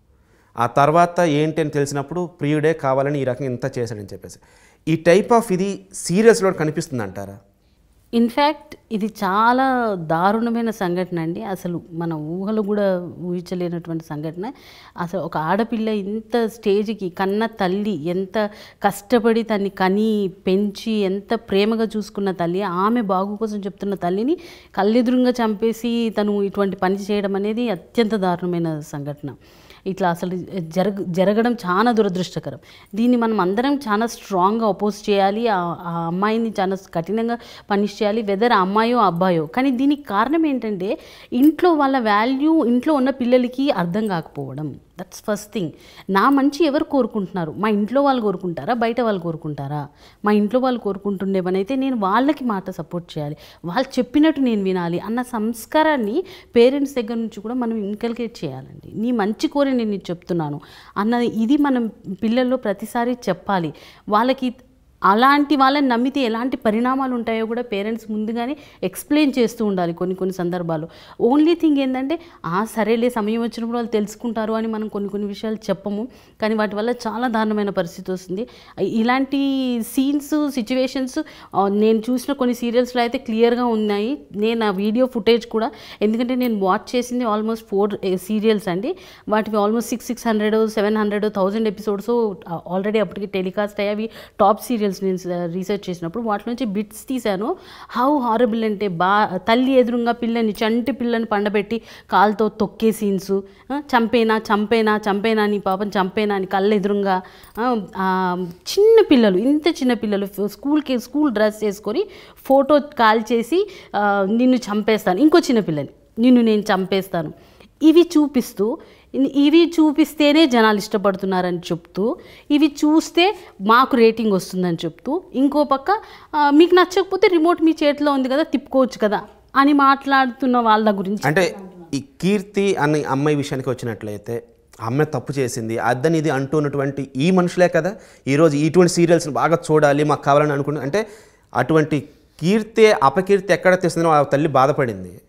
ఆ తర్వాత ఏంటి అని తెలిసినప్పుడు ప్రియుడే కావాలని ఈ రకంగా ఇంత చేశాడని చెప్పేసి ఈ టైప్ ఆఫ్ ఇది సీరియస్లో కనిపిస్తుంది అంటారా ఇన్ఫ్యాక్ట్ ఇది చాలా దారుణమైన సంఘటన అండి అసలు మన ఊహలు కూడా ఊహించలేనటువంటి సంఘటన అసలు ఒక ఆడపిల్ల ఇంత స్టేజ్కి కన్న తల్లి ఎంత కష్టపడి తన్ని కని పెంచి ఎంత ప్రేమగా చూసుకున్న తల్లి ఆమె బాగు కోసం చెప్తున్న తల్లిని కళ్ళెదురుగా చంపేసి తను ఇటువంటి పని చేయడం అనేది అత్యంత దారుణమైన సంఘటన ఇట్లా అసలు జరగ జరగడం చాలా దురదృష్టకరం దీన్ని మనం అందరం చాలా స్ట్రాంగ్గా అపోజ్ చేయాలి ఆ ఆ అమ్మాయిని చాలా కఠినంగా పనిష్ చేయాలి వెదర్ అమ్మాయో అబ్బాయో కానీ దీనికి కారణం ఏంటంటే ఇంట్లో వాళ్ళ వాల్యూ ఇంట్లో ఉన్న పిల్లలకి అర్థం కాకపోవడం దట్స్ ఫస్ట్ థింగ్ నా మంచి ఎవరు కోరుకుంటున్నారు మా ఇంట్లో వాళ్ళు కోరుకుంటారా బయట వాళ్ళు కోరుకుంటారా మా ఇంట్లో వాళ్ళు కోరుకుంటుండే పని అయితే నేను వాళ్ళకి మాట సపోర్ట్ చేయాలి వాళ్ళు చెప్పినట్టు నేను వినాలి అన్న సంస్కారాన్ని పేరెంట్స్ దగ్గర నుంచి కూడా మనం ఇన్కల్కేట్ చేయాలండి నీ మంచి కోరి నేను నీకు చెప్తున్నాను అన్నది ఇది మనం పిల్లల్లో ప్రతిసారి చెప్పాలి వాళ్ళకి అలాంటి వాళ్ళని నమ్మితే ఎలాంటి పరిణామాలు ఉంటాయో కూడా పేరెంట్స్ ముందుగానే ఎక్స్ప్లెయిన్ చేస్తూ ఉండాలి కొన్ని కొన్ని సందర్భాలు ఓన్లీ థింగ్ ఏంటంటే ఆ సరేలే సమయం వచ్చినప్పుడు వాళ్ళు తెలుసుకుంటారు అని మనం కొన్ని కొన్ని విషయాలు చెప్పము కానీ వాటి వల్ల చాలా దారుణమైన పరిస్థితి వస్తుంది ఇలాంటి సీన్స్ సిచ్యువేషన్స్ నేను చూసిన కొన్ని సీరియల్స్లో అయితే క్లియర్గా ఉన్నాయి నేను ఆ వీడియో ఫుటేజ్ కూడా ఎందుకంటే నేను వాచ్ చేసింది ఆల్మోస్ట్ ఫోర్ సీరియల్స్ అండి వాటివి almost six six hundred seven hundred thousand episodes already అప్పటికి టెలికాస్ట్ అయ్యాయి టాప్ సీరియల్స్ నేను రీసెర్చ్ చేసినప్పుడు వాటి నుంచి బిట్స్ తీశాను హౌ హారబుల్ అంటే బా తల్లి ఎదురుగా పిల్లని చంటి పిల్లని పండబెట్టి కాలుతో తొక్కే సీన్స్ చంపేనా చంపేనా చంపేనా నీ పాపం చంపేనా అని కళ్ళు ఎదురుగా ఆ, ఆ, చిన్న పిల్లలు ఇంత చిన్న పిల్లలు స్కూల్కి స్కూల్ డ్రెస్ వేసుకొని ఫోటో కాల్ చేసి ఆ, నిన్ను చంపేస్తాను ఇంకో చిన్న పిల్లని నిన్ను నేను చంపేస్తాను ఇవి చూపిస్తూ ఇ- ఇవి చూపిస్తేనే జనాలు ఇష్టపడుతున్నారని చెప్తూ ఇవి చూస్తే మాకు రేటింగ్ వస్తుందని చెప్తూ ఇంకో పక్క ఆ, మీకు నచ్చకపోతే రిమోట్ మీ చేతిలో ఉంది కదా తిప్పుకోవచ్చు కదా అని మాట్లాడుతున్న వాళ్ళ గురించి అంటే ఈ కీర్తి అనే అమ్మాయి విషయానికి వచ్చినట్లయితే అమ్మాయి తప్పు చేసింది అద్దని ఇది అంటున్నటువంటి ఈ మనుషులే కదా ఈరోజు ఇటువంటి సీరియల్స్ని బాగా చూడాలి మాకు కావాలని అనుకున్న అంటే అటువంటి కీర్తి అపకీర్తి ఎక్కడ తెస్తుందో ఆ తల్లి బాధపడింది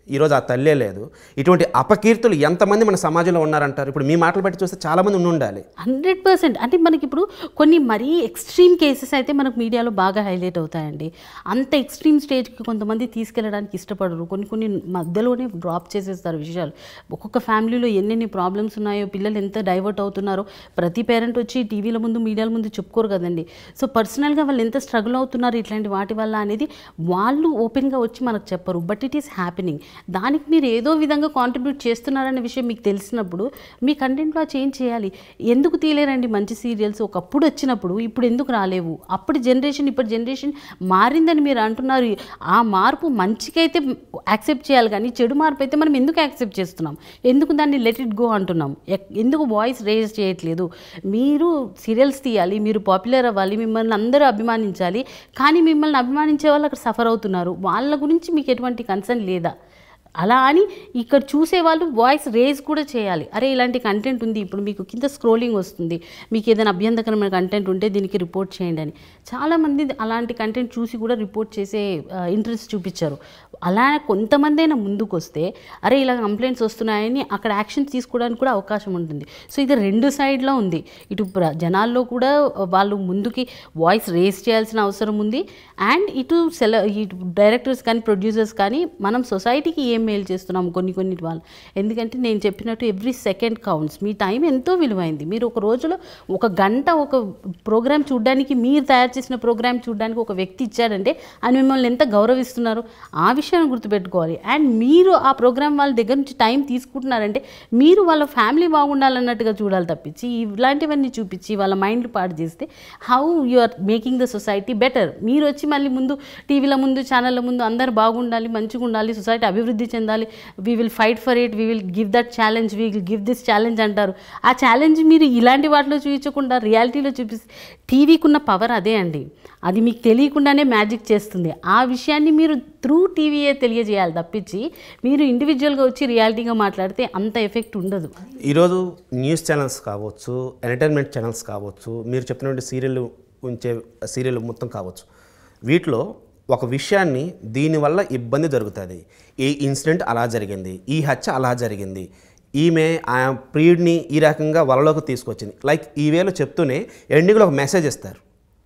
ఈరోజు ఆ తల్లే లేదు ఇటువంటి అపకీర్తులు ఎంతమంది మన సమాజంలో ఉన్నారంటారు ఇప్పుడు మీ మాటలు బట్టి చూస్తే చాలామంది ఉండి ఉండాలి హండ్రెడ్ పర్సెంట్ అంటే మనకి ఇప్పుడు కొన్ని మరీ ఎక్స్ట్రీమ్ కేసెస్ అయితే మనకు మీడియాలో బాగా హైలైట్ అవుతాయండి అంత ఎక్స్ట్రీమ్ స్టేజ్కి కొంతమంది తీసుకెళ్ళడానికి ఇష్టపడరు కొన్ని కొన్ని మధ్యలోనే డ్రాప్ చేసేస్తారు విషయాలు ఒక్కొక్క ఫ్యామిలీలో ఎన్నెన్ని ప్రాబ్లమ్స్ ఉన్నాయో పిల్లలు ఎంత డైవర్ట్ అవుతున్నారో ప్రతి పేరెంట్ వచ్చి టీవీల ముందు మీడియాల ముందు చెప్పుకోరు కదండి సో పర్సనల్గా వాళ్ళు ఎంత స్ట్రగుల్ అవుతున్నారు ఇట్లాంటి వాటి వల్ల అనేది వాళ్ళు ఓపెన్గా వచ్చి మనకు చెప్పరు బట్ ఇట్ ఈస్ హ్యాపెనింగ్ దానికి మీరు ఏదో విధంగా కాంట్రిబ్యూట్ చేస్తున్నారనే విషయం మీకు తెలిసినప్పుడు మీ కంటెంట్లో చేంజ్ చేయాలి ఎందుకు తీయలేరండి మంచి సీరియల్స్ ఒకప్పుడు వచ్చినప్పుడు ఇప్పుడు ఎందుకు రాలేవు అప్పుడు జనరేషన్ ఇప్పుడు జనరేషన్ మారిందని మీరు అంటున్నారు ఆ మార్పు మంచికైతే యాక్సెప్ట్ చేయాలి కానీ చెడు మార్పు అయితే మనం ఎందుకు యాక్సెప్ట్ చేస్తున్నాం ఎందుకు దాన్ని లెట్ ఇట్ గో అంటున్నాం ఎక్- ఎందుకు వాయిస్ రేజ్ చేయట్లేదు మీరు సీరియల్స్ తీయాలి మీరు పాపులర్ అవ్వాలి మిమ్మల్ని అందరూ అభిమానించాలి కానీ మిమ్మల్ని అభిమానించే వాళ్ళు అక్కడ సఫర్ అవుతున్నారు వాళ్ళ గురించి మీకు ఎటువంటి కన్సర్న్ లేదా అలా అని ఇక్కడ చూసే వాళ్ళు వాయిస్ రేజ్ కూడా చేయాలి అరే ఇలాంటి కంటెంట్ ఉంది ఇప్పుడు మీకు కింద స్క్రోలింగ్ వస్తుంది మీకు ఏదైనా అభ్యంతరకరమైన కంటెంట్ ఉంటే దీనికి రిపోర్ట్ చేయండి అని చాలామంది అలాంటి కంటెంట్ చూసి కూడా రిపోర్ట్ చేసే ఇంట్రెస్ట్ చూపించారు అలా కొంతమంది అయినా ముందుకు వస్తే అరే ఇలా కంప్లైంట్స్ వస్తున్నాయని అక్కడ యాక్షన్ తీసుకోవడానికి కూడా అవకాశం ఉంటుంది సో ఇది రెండు సైడ్లో ఉంది ఇటు ప్ర- జనాల్లో కూడా వాళ్ళు ముందుకి వాయిస్ రేస్ చేయాల్సిన అవసరం ఉంది అండ్ ఇటు సెల ఇటు డైరెక్టర్స్ కానీ ప్రొడ్యూసర్స్ కానీ మనం సొసైటీకి ఏం మేలు చేస్తున్నాం కొన్ని కొన్ని వాళ్ళు ఎందుకంటే నేను చెప్పినట్టు ఎవ్రీ సెకండ్ కౌంట్స్ మీ టైం ఎంతో విలువైంది మీరు ఒక రోజులో ఒక గంట ఒక ప్రోగ్రామ్ చూడడానికి మీరు తయారు చేసిన ప్రోగ్రామ్ చూడడానికి ఒక వ్యక్తి ఇచ్చాడంటే ఆయన మిమ్మల్ని ఎంత గౌరవిస్తున్నారు ఆ విషయాన్ని గుర్తుపెట్టుకోవాలి అండ్ మీరు ఆ ప్రోగ్రామ్ వాళ్ళ దగ్గర నుంచి టైం తీసుకుంటున్నారంటే మీరు వాళ్ళ ఫ్యామిలీ బాగుండాలన్నట్టుగా చూడాలి తప్పించి ఇలాంటివన్నీ చూపించి వాళ్ళ మైండ్ పాడు చేస్తే how you are making the society better మీరు వచ్చి మళ్ళీ ముందు టీవీల ముందు ఛానళ్ళ ముందు అందరు బాగుండాలి మంచిగా ఉండాలి సొసైటీ అభివృద్ధి చెందాలి we will fight for it we will give that challenge we will give this challenge అంటారు ఆ ఛాలెంజ్ మీరు ఇలాంటి వాటిలో చూపించకుండా రియాలిటీలో చూపిస్తే టీవీకి ఉన్న పవర్ అదే అండి అది మీకు తెలియకుండానే మ్యాజిక్ చేస్తుంది ఆ విషయాన్ని మీరు త్రూ టీవీయే తెలియజేయాలి తప్పించి మీరు ఇండివిజువల్గా వచ్చి రియాలిటీగా మాట్లాడితే అంత ఎఫెక్ట్ ఉండదు ఈరోజు న్యూస్ ఛానల్స్ కావచ్చు ఎంటర్టైన్మెంట్ ఛానల్స్ కావచ్చు మీరు చెప్పినటువంటి సీరియల్ ఉంచే సీరియల్ మొత్తం కావచ్చు వీటిలో ఒక విషయాన్ని దీనివల్ల ఇబ్బంది జరుగుతుంది ఈ ఇన్సిడెంట్ అలా జరిగింది ఈ హత్య అలా జరిగింది ఈమె ఆ ప్రియుడిని ఈ రకంగా వలలోకి తీసుకొచ్చింది లైక్ ఈ వేలో చెప్తూనే ఎండింగ్లో ఒక మెసేజ్ ఇస్తారు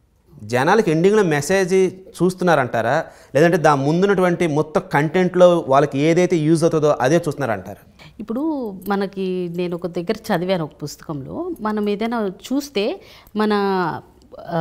జనాలకి ఎండింగ్లో మెసేజ్ చూస్తున్నారంటారా లేదంటే దా ముందున్నటువంటి మొత్తం కంటెంట్లో వాళ్ళకి ఏదైతే యూజ్ అవుతుందో అదే చూస్తున్నారంటారా ఇప్పుడు మనకి నేను ఒక దగ్గర చదివాను ఒక పుస్తకంలో మనం ఏదైనా చూస్తే మన ఆ,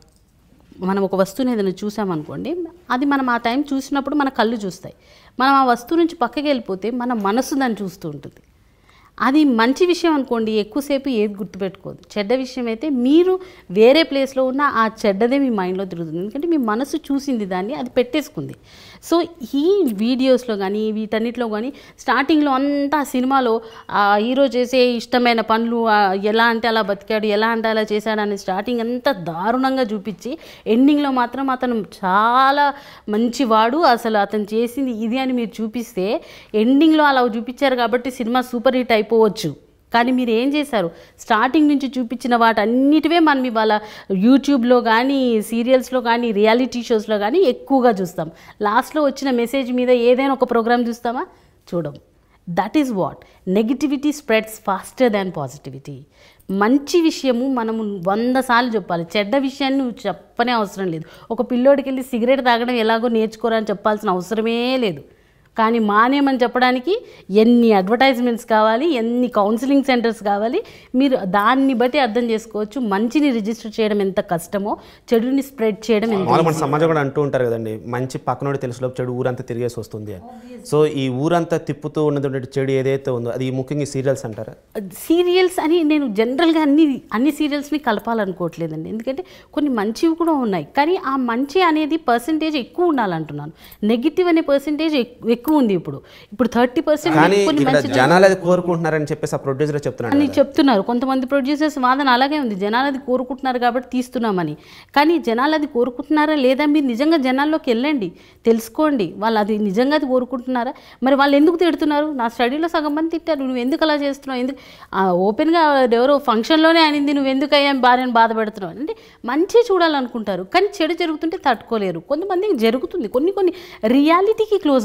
మనం ఒక వస్తువుని ఏదైనా చూసామనుకోండి అది మనం ఆ టైం చూసినప్పుడు మన కళ్ళు చూస్తాయి మనం ఆ వస్తువు నుంచి పక్కకి వెళ్ళిపోతే మన మనసు దాన్ని చూస్తూ ఉంటుంది అది మంచి విషయం అనుకోండి ఎక్కువసేపు ఏది గుర్తుపెట్టుకోదు చెడ్డ విషయం అయితే మీరు వేరే ప్లేస్లో ఉన్న ఆ చెడ్డదే మీ మైండ్లో తిరుగుతుంది ఎందుకంటే మీ మనసు చూసింది దాన్ని అది పెట్టేసుకుంది సో ఈ వీడియోస్లో కానీ వీటన్నిటిలో కానీ స్టార్టింగ్లో అంతా ఆ సినిమాలో ఆ హీరో చేసే ఇష్టమైన పనులు ఆ ఎలా అంటే అలా బతికాడు ఎలా అంటే అలా చేశాడు అని స్టార్టింగ్ అంతా దారుణంగా చూపించి ఎండింగ్లో మాత్రం అతను చాలా మంచివాడు అసలు అతను చేసింది ఇది అని మీరు చూపిస్తే ఎండింగ్లో అలా చూపించారు కాబట్టి సినిమా సూపర్ హిట్ అయిపోవచ్చు కానీ మీరు ఏం చేశారు స్టార్టింగ్ నుంచి చూపించిన వాటన్నిటివే మనం ఇవాళ యూట్యూబ్లో కానీ సీరియల్స్లో కానీ రియాలిటీ షోస్లో కానీ ఎక్కువగా చూస్తాం లాస్ట్లో వచ్చిన మెసేజ్ మీద ఏదైనా ఒక ప్రోగ్రామ్ చూస్తామా చూడం that is what negativity spreads faster than positivity మంచి విషయము మనము వంద సార్లు చెప్పాలి చెడ్డ విషయాన్ని నువ్వు చెప్పనే అవసరం లేదు ఒక పిల్లోడికి వెళ్ళి సిగరెట్ తాగడం ఎలాగో నేర్చుకోరని చెప్పాల్సిన అవసరమే లేదు కానీ మానేమని చెప్పడానికి ఎన్ని అడ్వర్టైజ్మెంట్స్ కావాలి ఎన్ని కౌన్సిలింగ్ సెంటర్స్ కావాలి మీరు దాన్ని బట్టి అర్థం చేసుకోవచ్చు మంచిని రిజిస్టర్ చేయడం ఎంత కష్టమో చెడుని స్ప్రెడ్ చేయడం ఎంత మామూలుగా మన సమాజం కూడా అంటూ ఉంటారు కదండి మంచి పక్కనోడి తెలుసులోపు చెడు ఊరంతా తిరిగేసి వస్తుంది అని సో ఈ ఊరంతా తిప్పుతూ ఉన్నటువంటి చెడు ఏదైతే ఉందో అది ముఖ్యంగా సీరియల్స్ అంటారా సీరియల్స్ అని నేను జనరల్గా అన్ని అన్ని సీరియల్స్ని కలపాలనుకోవట్లేదండి ఎందుకంటే కొన్ని మంచివి కూడా ఉన్నాయి కానీ ఆ మంచి అనేది పర్సంటేజ్ ఎక్కువ ఉండాలంటున్నాను నెగిటివ్ అనే పర్సంటేజ్ ఎక్కువ ఉంది ఇప్పుడు ఇప్పుడు థర్టీ పర్సెంట్ కానీ కొన్ని ఇక్కడ మంచి జనాలు అది కోరుకుంటున్నారని చెప్పేసి ఆ ప్రొడ్యూసర్ చెప్తున్నాడు అని చెప్తున్నారు కొంతమంది ప్రొడ్యూసర్స్ వాదన అలాగే ఉంది జనాలు అది కోరుకుంటున్నారు కాబట్టి తీస్తున్నామని కానీ జనాలు అది కోరుకుంటున్నారా లేదా మీరు నిజంగా జనాల్లోకి వెళ్ళండి తెలుసుకోండి వాళ్ళు అది నిజంగా అది కోరుకుంటున్నారా మరి వాళ్ళు ఎందుకు తిడుతున్నారు నా స్టడీలో సగం మంది తిట్టారు నువ్వు ఎందుకు అలా చేస్తున్నావు ఎందుకు ఆ, ఓపెన్గా ఎవరో ఫంక్షన్లోనే అనింది నువ్వు ఎందుకు అయ్యా భార్యను బాధ పెడుతున్నావు అంటే మంచి చూడాలనుకుంటారు కానీ చెడు జరుగుతుంటే తట్టుకోలేరు కొంతమందికి జరుగుతుంది కొన్ని కొన్ని రియాలిటీకి క్లోజ్గా తీయండి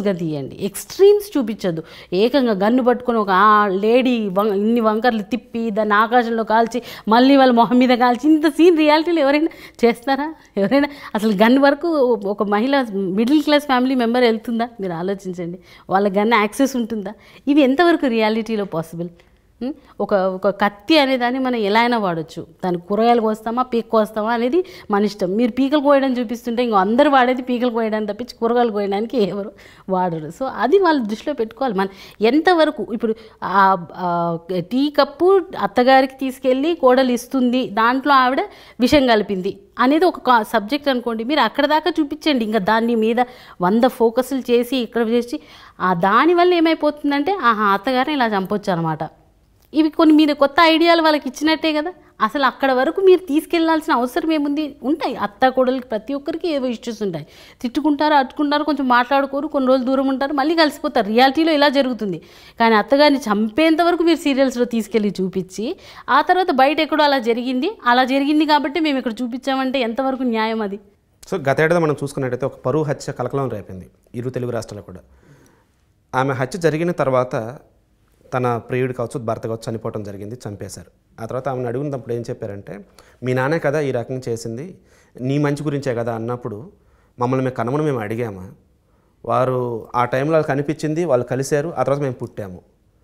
చూపించండి ఎక్స్ట్రీమ్స్ చూపించద్దు ఏకంగా గన్ను పట్టుకొని ఒక ఆ లేడీ వం ఇన్ని వంకర్లు తిప్పి దాన్ని ఆకాశంలో కాల్చి మళ్ళీ వాళ్ళ మొహం మీద కాల్చి ఇంత సీన్ రియాలిటీలో ఎవరైనా చేస్తారా ఎవరైనా అసలు గన్ వరకు ఒక మహిళ మిడిల్ క్లాస్ ఫ్యామిలీ మెంబర్ వెళ్తుందా మీరు ఆలోచించండి వాళ్ళ గన్ యాక్సెస్ ఉంటుందా ఇవి ఎంతవరకు రియాలిటీలో పాసిబుల్ ఉం? ఒక ఒక కత్తి అనే దాన్ని మనం ఎలా అయినా వాడచ్చు దాని కూరగాయలు కోస్తామా పీక కోస్తామా అనేది మన ఇష్టం మీరు పీకలు కోయడం చూపిస్తుంటే ఇంకో అందరూ వాడేది పీకలు కోయడానికి తప్పించి కూరగాయలు కోయడానికి ఎవరు వాడరు సో అది వాళ్ళు దృష్టిలో పెట్టుకోవాలి మన ఎంతవరకు ఇప్పుడు ఆ ఆ టీ కప్పు అత్తగారికి తీసుకెళ్ళి కోడలు ఇస్తుంది దాంట్లో ఆవిడ విషం కలిపింది అనేది ఒక సబ్జెక్ట్ అనుకోండి మీరు అక్కడ దాకా చూపించండి ఇంకా దాని మీద వంద ఫోకస్లు చేసి ఇక్కడ చేసి ఆ దానివల్ల ఏమైపోతుందంటే ఆహా అత్తగారిని ఇలా చంపొచ్చు అనమాట ఇవి కొన్ని మీరు కొత్త ఐడియాలు వాళ్ళకి ఇచ్చినట్టే కదా అసలు అక్కడ వరకు మీరు తీసుకెళ్లాల్సిన అవసరం ఏముంది ఉంటాయి అత్త కోడలికి ప్రతి ఒక్కరికి ఏవో ఇష్యూస్ ఉంటాయి తిట్టుకుంటారు అట్టుకుంటారు కొంచెం మాట్లాడుకోరు కొన్ని రోజులు దూరం ఉంటారు మళ్ళీ కలిసిపోతారు రియాలిటీలో ఇలా జరుగుతుంది కానీ అత్తగారిని చంపేంత వరకు మీరు సీరియల్స్లో తీసుకెళ్ళి చూపించి ఆ తర్వాత బయట ఎక్కడో అలా జరిగింది అలా జరిగింది కాబట్టి మేము ఇక్కడ చూపించామంటే ఎంతవరకు న్యాయం అది సో గతేడాది మనం చూసుకున్నట్టయితే ఒక పరువు హత్య కలకలం రేపింది ఇరు తెలుగు రాష్ట్రాల్లో కూడా ఆమె హత్య జరిగిన తర్వాత తన ప్రియుడు కావచ్చు భర్త కావచ్చు చనిపోవడం జరిగింది చంపేశారు ఆ తర్వాత ఆమెను అడిగినప్పుడు ఏం చెప్పారంటే మీ నాన్నే కదా ఈ రకంగా చేసింది నీ మంచి గురించే కదా అన్నప్పుడు మమ్మల్ని మేము కనమని మేము అడిగామా వారు ఆ టైంలో వాళ్ళకి కనిపించింది వాళ్ళు కలిశారు ఆ తర్వాత మేము పుట్టాము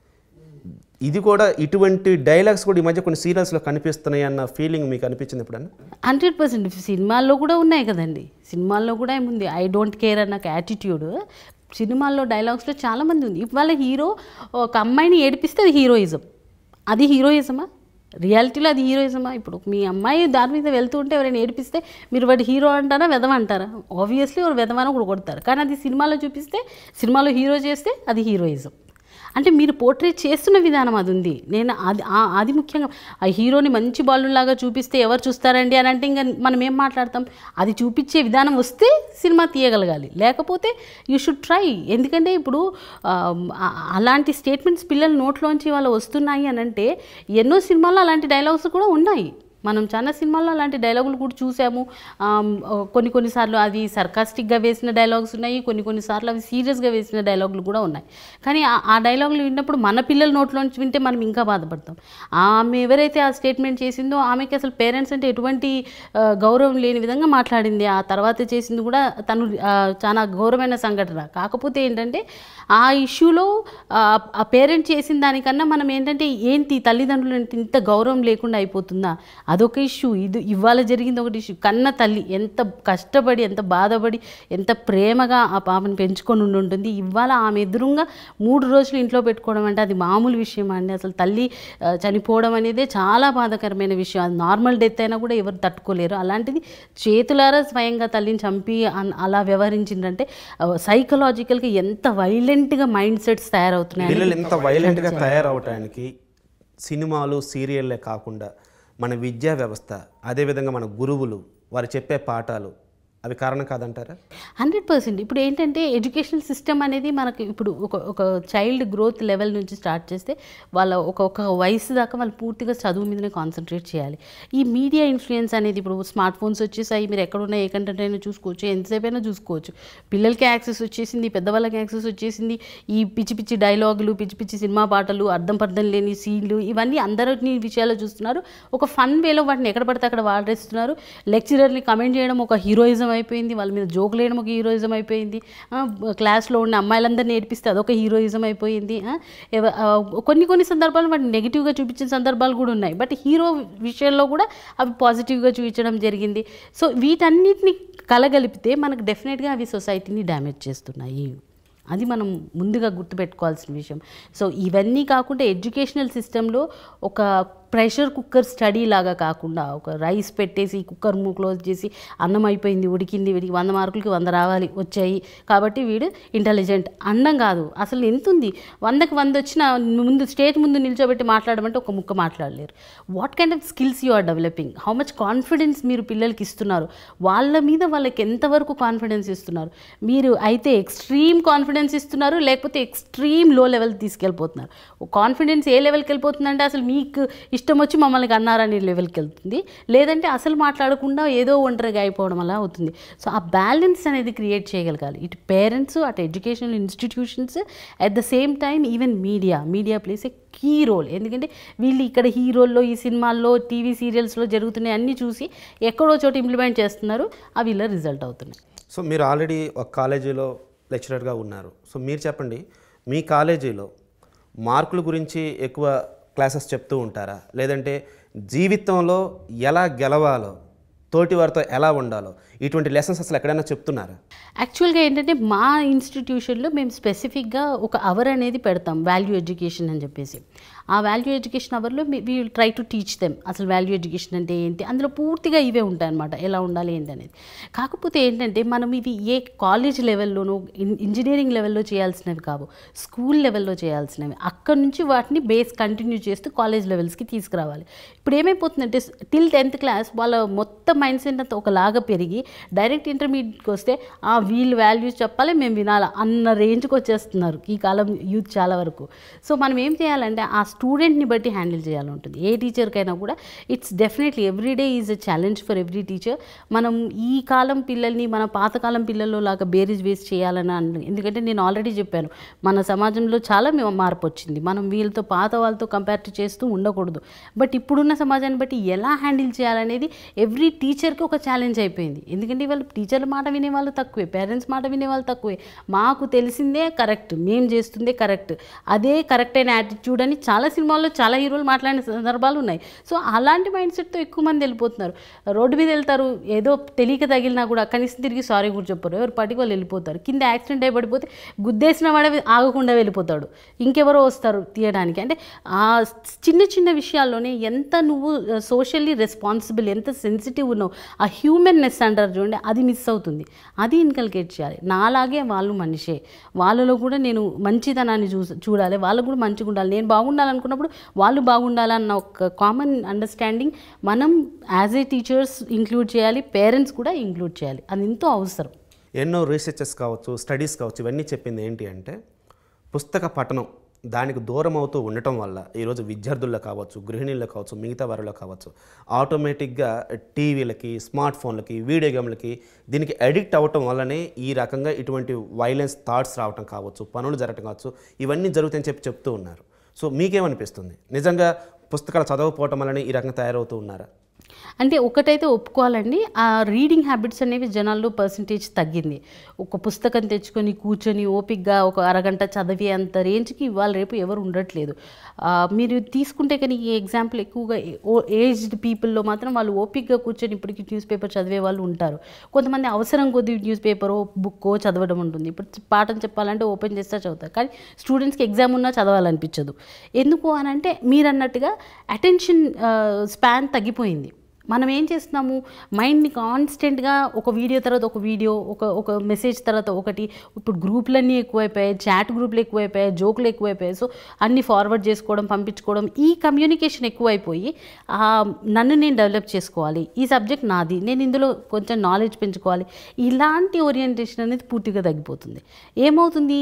ఇది కూడా ఇటువంటి డైలాగ్స్ కూడా ఈ మధ్య కొన్ని సీరియల్స్లో కనిపిస్తున్నాయి అన్న ఫీలింగ్ మీకు అనిపించింది ఎప్పుడన్నా హండ్రెడ్ పర్సెంట్ సినిమాల్లో కూడా ఉన్నాయి కదండి సినిమాల్లో కూడా ఏముంది ఐ డోంట్ కేర్ అన్న యాటిట్యూడ్ సినిమాల్లో డైలాగ్స్లో చాలామంది ఉంది ఇవాళ హీరో ఒక అమ్మాయిని ఏడిపిస్తే అది హీరోయిజం అది హీరోయిజమా రియాలిటీలో అది హీరోయిజమా ఇప్పుడు మీ అమ్మాయి దాని మీద వెళ్తూ ఉంటే ఎవరైనా ఏడిపిస్తే మీరు వాడు హీరో అంటారా వెధవ అంటారా ఆబ్వియస్లీ ఒక వెధవని కూడా కొడతారు కానీ అది సినిమాలో చూపిస్తే సినిమాలో హీరో చేస్తే అది హీరోయిజం అంటే మీరు పోర్ట్రేట్ చేస్తున్న విధానం అది ఉంది నేను అది ఆ- అది ముఖ్యంగా ఆ హీరోని మంచి బాలులాగా చూపిస్తే ఎవరు చూస్తారండి అని అంటే ఇంకా మనం ఏం మాట్లాడతాం అది చూపించే విధానం వస్తే సినిమా తీయగలగాలి లేకపోతే యూ షుడ్ ట్రై ఎందుకంటే ఇప్పుడు ఆ, ఆ- అలాంటి స్టేట్మెంట్స్ పిల్లల నోట్లోంచి వాళ్ళు వస్తున్నాయి అని అంటే ఎన్నో సినిమాల్లో అలాంటి డైలాగ్స్ కూడా ఉన్నాయి మనం చాలా సినిమాల్లో అలాంటి డైలాగులు కూడా చూసాము ఆమ్, కొన్ని కొన్నిసార్లు అవి సర్కాస్టిక్గా వేసిన డైలాగ్స్ ఉన్నాయి కొన్ని కొన్నిసార్లు అవి సీరియస్గా వేసిన డైలాగులు కూడా ఉన్నాయి కానీ ఆ- ఆ డైలాగులు విన్నప్పుడు మన పిల్లల నోట్లోంచి వింటే మనం ఇంకా బాధపడతాం ఆమె ఎవరైతే ఆ స్టేట్మెంట్ చేసిందో ఆమెకి అసలు పేరెంట్స్ అంటే ఎటువంటి ఆ, గౌరవం లేని విధంగా మాట్లాడింది ఆ తర్వాత చేసింది కూడా తను ఆ, చాలా గౌరవమైన సంఘటన కాకపోతే ఏంటంటే ఆ ఇష్యూలో ఆ పేరెంట్ చేసిన దానికన్నా మనం ఏంటంటే ఏంటి తల్లిదండ్రులు అంటే ఇంత గౌరవం లేకుండా అయిపోతుందా అదొక ఇష్యూ ఇది ఇవాళ జరిగింది ఒకటి ఇష్యూ కన్న తల్లి ఎంత కష్టపడి ఎంత బాధపడి ఎంత ప్రేమగా ఆ పాపను పెంచుకొని ఉండి ఉంటుంది ఇవాళ ఆమె ఎదురుగా మూడు రోజులు ఇంట్లో పెట్టుకోవడం అంటే అది మామూలు విషయం అండి అసలు తల్లి ఆ, చనిపోవడం అనేదే చాలా బాధాకరమైన విషయం అది నార్మల్ డెత్ అయినా కూడా ఎవరు తట్టుకోలేరు అలాంటిది చేతులారా స్వయంగా తల్లిని చంపి అన్- అలా వ్యవహరించిందంటే సైకలాజికల్గా ఎంత వైలెంట్గా మైండ్ సెట్స్ తయారవుతున్నాయి పిల్లలు ఇంత వైలెంట్గా తయారవటానికి సినిమాలు సీరియల్లే కాకుండా మన విద్యా వ్యవస్థ అదేవిధంగా మన గురువులు వారు చెప్పే పాఠాలు అవి కారణం కాదంటారా హండ్రెడ్ పర్సెంట్ ఇప్పుడు ఏంటంటే ఎడ్యుకేషనల్ సిస్టమ్ అనేది మనకి ఇప్పుడు ఒక ఒక చైల్డ్ గ్రోత్ లెవెల్ నుంచి స్టార్ట్ చేస్తే వాళ్ళ ఒక ఒక వయసు దాకా వాళ్ళు పూర్తిగా చదువు మీదనే కాన్సన్ట్రేట్ చేయాలి ఈ మీడియా ఇన్ఫ్లుయెన్స్ అనేది ఇప్పుడు స్మార్ట్ ఫోన్స్ వచ్చేసాయి మీరు ఎక్కడున్నా ఏ కంటెంట్ అయినా చూసుకోవచ్చు ఎంతసేపు అయినా చూసుకోవచ్చు పిల్లలకి యాక్సెస్ వచ్చేసింది పెద్దవాళ్ళకి యాక్సెస్ వచ్చేసింది ఈ పిచ్చి పిచ్చి డైలాగులు పిచ్చి పిచ్చి సినిమా పాటలు అర్థం పర్థం లేని సీన్లు ఇవన్నీ అందరినీ విషయాలు చూస్తున్నారు ఒక ఫన్ వేలో వాటిని ఎక్కడ పడితే అక్కడ వాడేస్తున్నారు లెక్చరర్ని కమెంట్ చేయడం ఒక హీరోయిజం అయిపోయింది వాళ్ళ మీద జోక్ వేయడం ఒక హీరోయిజం అయిపోయింది ఆ, క్లాస్లో ఉన్న అమ్మాయిలందరినీ నేర్పిస్తే అదొక హీరోయిజం అయిపోయింది ఆ, ఎవ- ఆ, కొన్ని కొన్ని సందర్భాలు వాటిని నెగిటివ్గా చూపించిన సందర్భాలు కూడా ఉన్నాయి బట్ హీరో విషయంలో కూడా అవి పాజిటివ్గా చూపించడం జరిగింది సో వీటన్నిటిని కలగలిపితే మనకు డెఫినెట్గా అవి సొసైటీని డ్యామేజ్ చేస్తున్నాయి అది మనం ముందుగా గుర్తుపెట్టుకోవాల్సిన విషయం సో ఇవన్నీ కాకుండా ఎడ్యుకేషనల్ సిస్టంలో ఒక ప్రెషర్ కుక్కర్ స్టడీ లాగా కాకుండా ఒక రైస్ పెట్టేసి కుక్కర్ మూ క్లోజ్ చేసి అన్నం అయిపోయింది ఉడికింది వీడికి వంద మార్కులకి వంద రావాలి వచ్చాయి కాబట్టి వీడు ఇంటెలిజెంట్ అన్నం కాదు అసలు ఎంత ఉంది వందకి వంద వచ్చిన ముందు స్టేజ్ ముందు నిల్చోబెట్టి మాట్లాడమంటే ఒక ముక్క మాట్లాడలేరు what kind of skills you are developing how much confidence మీరు పిల్లలకి ఇస్తున్నారు వాళ్ళ మీద వాళ్ళకి ఎంతవరకు కాన్ఫిడెన్స్ ఇస్తున్నారు మీరు అయితే ఎక్స్ట్రీమ్ కాన్ఫిడెన్స్ ఇస్తున్నారు లేకపోతే ఎక్స్ట్రీమ్ లో లెవెల్ తీసుకెళ్ళిపోతున్నారు కాన్ఫిడెన్స్ ఏ లెవెల్కి వెళ్ళిపోతుందంటే అసలు మీకు ఇష్టం వచ్చి మమ్మల్ని అన్నారనే లెవెల్కి వెళ్తుంది లేదంటే అసలు మాట్లాడకుండా ఏదో ఒంటరిగా అయిపోవడం అలా అవుతుంది సో ఆ బ్యాలెన్స్ అనేది క్రియేట్ చేయగలగాలి ఇటు పేరెంట్స్ అటు educational institutions at the same time even media media plays a key role ఎందుకంటే వీళ్ళు ఇక్కడ హీరోల్లో ఈ సినిమాల్లో టీవీ సీరియల్స్లో జరుగుతున్నాయి అన్నీ చూసి ఎక్కడో చోట ఇంప్లిమెంట్ చేస్తున్నారు అవి ఇలా రిజల్ట్ అవుతున్నాయి సో మీరు ఆల్రెడీ ఒక కాలేజీలో లెక్చరర్గా ఉన్నారు సో మీరు చెప్పండి మీ కాలేజీలో మార్కుల గురించి ఎక్కువ క్లాసెస్ చెప్తూ ఉంటారా లేదంటే జీవితంలో ఎలా గెలవాలో తోటి వారితో ఎలా ఉండాలో ఇటువంటి లెసన్స్ అసలు ఎక్కడైనా చెప్తున్నారా యాక్చువల్గా ఏంటంటే మా ఇన్స్టిట్యూషన్లో మేము స్పెసిఫిక్గా ఒక అవర్ అనేది పెడతాం వాల్యూ ఎడ్యుకేషన్ అని చెప్పేసి ఆ వాల్యూ ఎడ్యుకేషన్ అవర్లో we will try to teach them అసలు వాల్యూ ఎడ్యుకేషన్ అంటే ఏంటి అందులో పూర్తిగా ఇవే ఉంటాయన్నమాట ఎలా ఉండాలి ఏంటి అనేది కాకపోతే ఏంటంటే మనం ఇవి ఏ కాలేజ్ లెవెల్లోనూ ఇన్- ఇంజనీరింగ్ లెవెల్లో చేయాల్సినవి కావు స్కూల్ లెవెల్లో చేయాల్సినవి అక్కడ నుంచి వాటిని బేస్ కంటిన్యూ చేస్తూ కాలేజ్ లెవెల్స్కి తీసుకురావాలి ఇప్పుడు ఏమైపోతుందంటే టిల్ టెన్త్ క్లాస్ వాళ్ళ మొత్తం మైండ్ సెట్ అంతా ఒకలాగా పెరిగి డైరెక్ట్ ఇంటర్మీడియట్కి వస్తే ఆ వీళ్ళు వాల్యూస్ చెప్పాలి మేము వినాలా అన్న రేంజ్కి వచ్చేస్తున్నారు ఈ కాలం యూత్ చాలా వరకు సో మనం ఏం చేయాలంటే ఆ స్టూడెంట్ని బట్టి హ్యాండిల్ చేయాలి ఉంటుంది ఏ టీచర్కైనా కూడా it's definitely every day is a challenge for every teacher మనం ఈ కాలం పిల్లల్ని మన పాతకాలం పిల్లల్లో లాగా బేరీజ్ వేసి చేయాలని అన్న ఎందుకంటే నేను ఆల్రెడీ చెప్పాను మన సమాజంలో చాలా మే- మార్పు వచ్చింది మనం వీళ్ళతో పాత వాళ్ళతో కంపేర్ చేస్తూ ఉండకూడదు బట్ ఇప్పుడున్న సమాజాన్ని బట్టి ఎలా హ్యాండిల్ చేయాలనేది ఎవ్రీ టీచర్కి ఒక ఛాలెంజ్ అయిపోయింది ఎందుకంటే వాళ్ళు టీచర్ల మాట వినేవాళ్ళు తక్కువే పేరెంట్స్ మాట వినేవాళ్ళు తక్కువే మాకు తెలిసిందే కరెక్ట్ మేము చేస్తుందే కరెక్ట్ అదే కరెక్ట్ అయిన యాటిట్యూడ్ అని చాలా సినిమాల్లో చాలా హీరోలు మాట్లాడిన సందర్భాలు ఉన్నాయి సో అలాంటి మైండ్ సెట్తో ఎక్కువ మంది వెళ్ళిపోతున్నారు రోడ్డు మీద వెళ్తారు ఏదో తెలియక తగిలినా కూడా కనీసం తిరిగి సారీ కూడా చెప్పరు ఎవరు పాటికి వాళ్ళు వెళ్ళిపోతారు కింద యాక్సిడెంట్ అయి పడిపోతే గుద్దేసిన వాడే ఆగకుండా వెళ్ళిపోతాడు ఇంకెవరో వస్తారు తీయడానికి అంటే ఆ చిన్న చిన్న విషయాల్లోనే ఎంత నువ్వు సోషల్లీ రెస్పాన్సిబుల్ ఎంత సెన్సిటివ్ ఉన్నావు ఆ హ్యూమన్నెస్ అంటారు చూడండి అది మిస్ అవుతుంది అది ఇన్కల్కేట్ చేయాలి నాలాగే వాళ్ళు మనిషే వాళ్ళలో కూడా నేను మంచితనాన్ని చూ చూడాలి వాళ్ళకు కూడా మంచిగా ఉండాలి నేను బాగుండాలనుకున్నప్పుడు వాళ్ళు బాగుండాలన్న ఒక కామన్ అండర్స్టాండింగ్ మనం యాజ్ ఏ టీచర్స్ ఇంక్లూడ్ చేయాలి పేరెంట్స్ కూడా ఇంక్లూడ్ చేయాలి అది ఎంతో అవసరం ఎన్నో రీసెర్చెస్ కావచ్చు స్టడీస్ కావచ్చు ఇవన్నీ చెప్పింది ఏంటి అంటే పుస్తక పఠనం దానికి దూరం అవుతూ ఉండటం వల్ల ఈరోజు విద్యార్థుల్లో కావచ్చు గృహిణీల్లో కావచ్చు మిగతా వారిలో కావచ్చు ఆటోమేటిక్గా టీవీలకి స్మార్ట్ ఫోన్లకి వీడియో గేమ్లకి దీనికి అడిక్ట్ అవ్వటం వల్లనే ఈ రకంగా ఇటువంటి వైలెన్స్ థాట్స్ రావటం కావచ్చు పనులు జరగటం కావచ్చు ఇవన్నీ జరుగుతాయని చెప్పి చెప్తూ ఉన్నారు సో మీకేమనిపిస్తుంది నిజంగా పుస్తకాలు చదవకపోవటం వల్లనే ఈ రకంగా తయారవుతూ ఉన్నారా అంటే ఒకటైతే ఒప్పుకోవాలండి ఆ రీడింగ్ హ్యాబిట్స్ అనేవి జనాల్లో పర్సంటేజ్ తగ్గింది ఒక పుస్తకం తెచ్చుకొని కూర్చొని ఓపిక్గా ఒక అరగంట చదివే అంత రేంజ్కి ఇవాళ రేపు ఎవరు ఉండట్లేదు ఆ, మీరు తీసుకుంటే కానీ ఈ ఎగ్జాంపుల్ ఎక్కువగా ఏజ్డ్ పీపుల్లో మాత్రం వాళ్ళు ఓపిక్గా కూర్చొని ఇప్పటికి న్యూస్ పేపర్ చదివే వాళ్ళు ఉంటారు కొంతమంది అవసరం కొద్ది న్యూస్ పేపరో బుక్కో చదవడం ఉంటుంది ఇప్పుడు పాఠం చెప్పాలంటే ఓపెన్ చేస్తే చదువుతారు కానీ స్టూడెంట్స్కి ఎగ్జామ్ ఉన్నా చదవాలనిపించదు ఎందుకు అని అంటే మీరు అన్నట్టుగా అటెన్షన్ స్పాన్ తగ్గిపోయింది మనం ఏం చేస్తున్నాము మైండ్ని కాన్స్టెంట్గా ఒక వీడియో తర్వాత ఒక వీడియో ఒక ఒక మెసేజ్ తర్వాత ఒకటి ఇప్పుడు గ్రూపులన్నీ ఎక్కువైపోయాయి చాట్ గ్రూపులు ఎక్కువైపోయాయి జోకులు ఎక్కువైపోయాయి సో అన్ని ఫార్వర్డ్ చేసుకోవడం పంపించుకోవడం ఈ కమ్యూనికేషన్ ఎక్కువైపోయి ఆ, నన్ను నేను డెవలప్ చేసుకోవాలి ఈ సబ్జెక్ట్ నాది నేను ఇందులో కొంచెం నాలెడ్జ్ పెంచుకోవాలి ఇలాంటి ఓరియంటేషన్ అనేది పూర్తిగా తగ్గిపోతుంది ఏమవుతుంది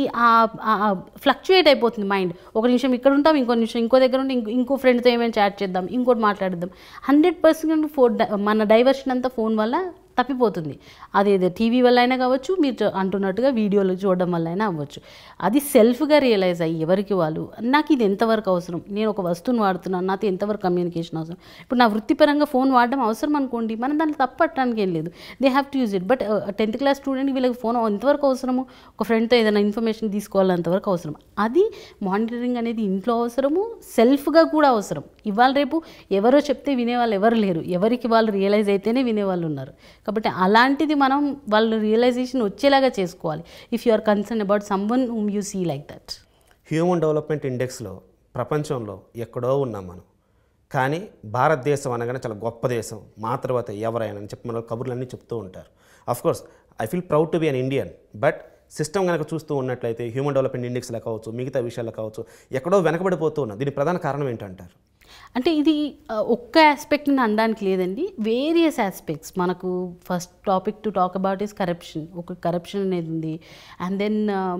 ఫ్లక్చుయేట్ అయిపోతుంది మైండ్ ఒక నిమిషం ఇక్కడ ఉంటాం ఇంకో నిమిషం ఇంకో దగ్గర ఉండి ఇంకో ఇంకో ఫ్రెండ్తో ఏమైనా చాట్ చేద్దాం ఇంకోటి మాట్లాడదాం హండ్రెడ్ పర్సెంట్ ఫోన్ మన డైవర్షన్ అంతా ఫోన్ వల్ల తప్పిపోతుంది అది ఏదో టీవీ వల్ల అయినా కావచ్చు మీరు చూ- అంటున్నట్టుగా వీడియోలు చూడడం వల్ల అయినా అవ్వచ్చు అది సెల్ఫ్గా రియలైజ్ అయ్యి ఎవరికి వాళ్ళు నాకు ఇది ఎంతవరకు అవసరం నేను ఒక వస్తువుని వాడుతున్నాను నాతో ఎంతవరకు కమ్యూనికేషన్ అవసరం ఇప్పుడు నా వృత్తిపరంగా ఫోన్ వాడడం అవసరం అనుకోండి మనం దాన్ని తప్పట్టడానికి ఏం లేదు they have to use it but tenth class student వీళ్ళకి ఫోన్ ఎంతవరకు అవసరము ఒక ఫ్రెండ్తో ఏదైనా ఇన్ఫర్మేషన్ తీసుకోవాలంతవరకు అవసరం అది మానిటరింగ్ అనేది ఇంట్లో అవసరము సెల్ఫ్గా కూడా అవసరం ఇవాళ రేపు ఎవరో చెప్తే వినేవాళ్ళు ఎవరు లేరు ఎవరికి వాళ్ళు రియలైజ్ అయితేనే వినేవాళ్ళు ఉన్నారు కాబట్టి అలాంటిది మనం వాళ్ళు రియలైజేషన్ వచ్చేలాగా చేసుకోవాలి if you are concern about someone whom you see like that human development ఇండెక్స్లో ప్రపంచంలో ఎక్కడో ఉన్నాం మనం కానీ భారతదేశం అనగానే చాలా గొప్ప దేశం మా తర్వాత ఎవరైనా అని చెప్పి మన కబుర్లన్నీ చెప్తూ ఉంటారు course I feel proud to be an Indian but system కనుక చూస్తూ ఉన్నట్లయితే హ్యూమన్ డెవలప్మెంట్ ఇండెక్స్లో కావచ్చు మిగతా విషయాల్లో కావచ్చు ఎక్కడో వెనకబడిపోతూ ఉన్నాం దీని ప్రధాన కారణం ఏంటంటారు అంటే ఇది ఆ, ఒక్క ఆస్పెక్ట్ని అనడానికి లేదండి వేరియస్ ఆస్పెక్ట్స్ మనకు first topic to talk about is corruption ఒక కరప్షన్ అనేది ఉంది అండ్ దెన్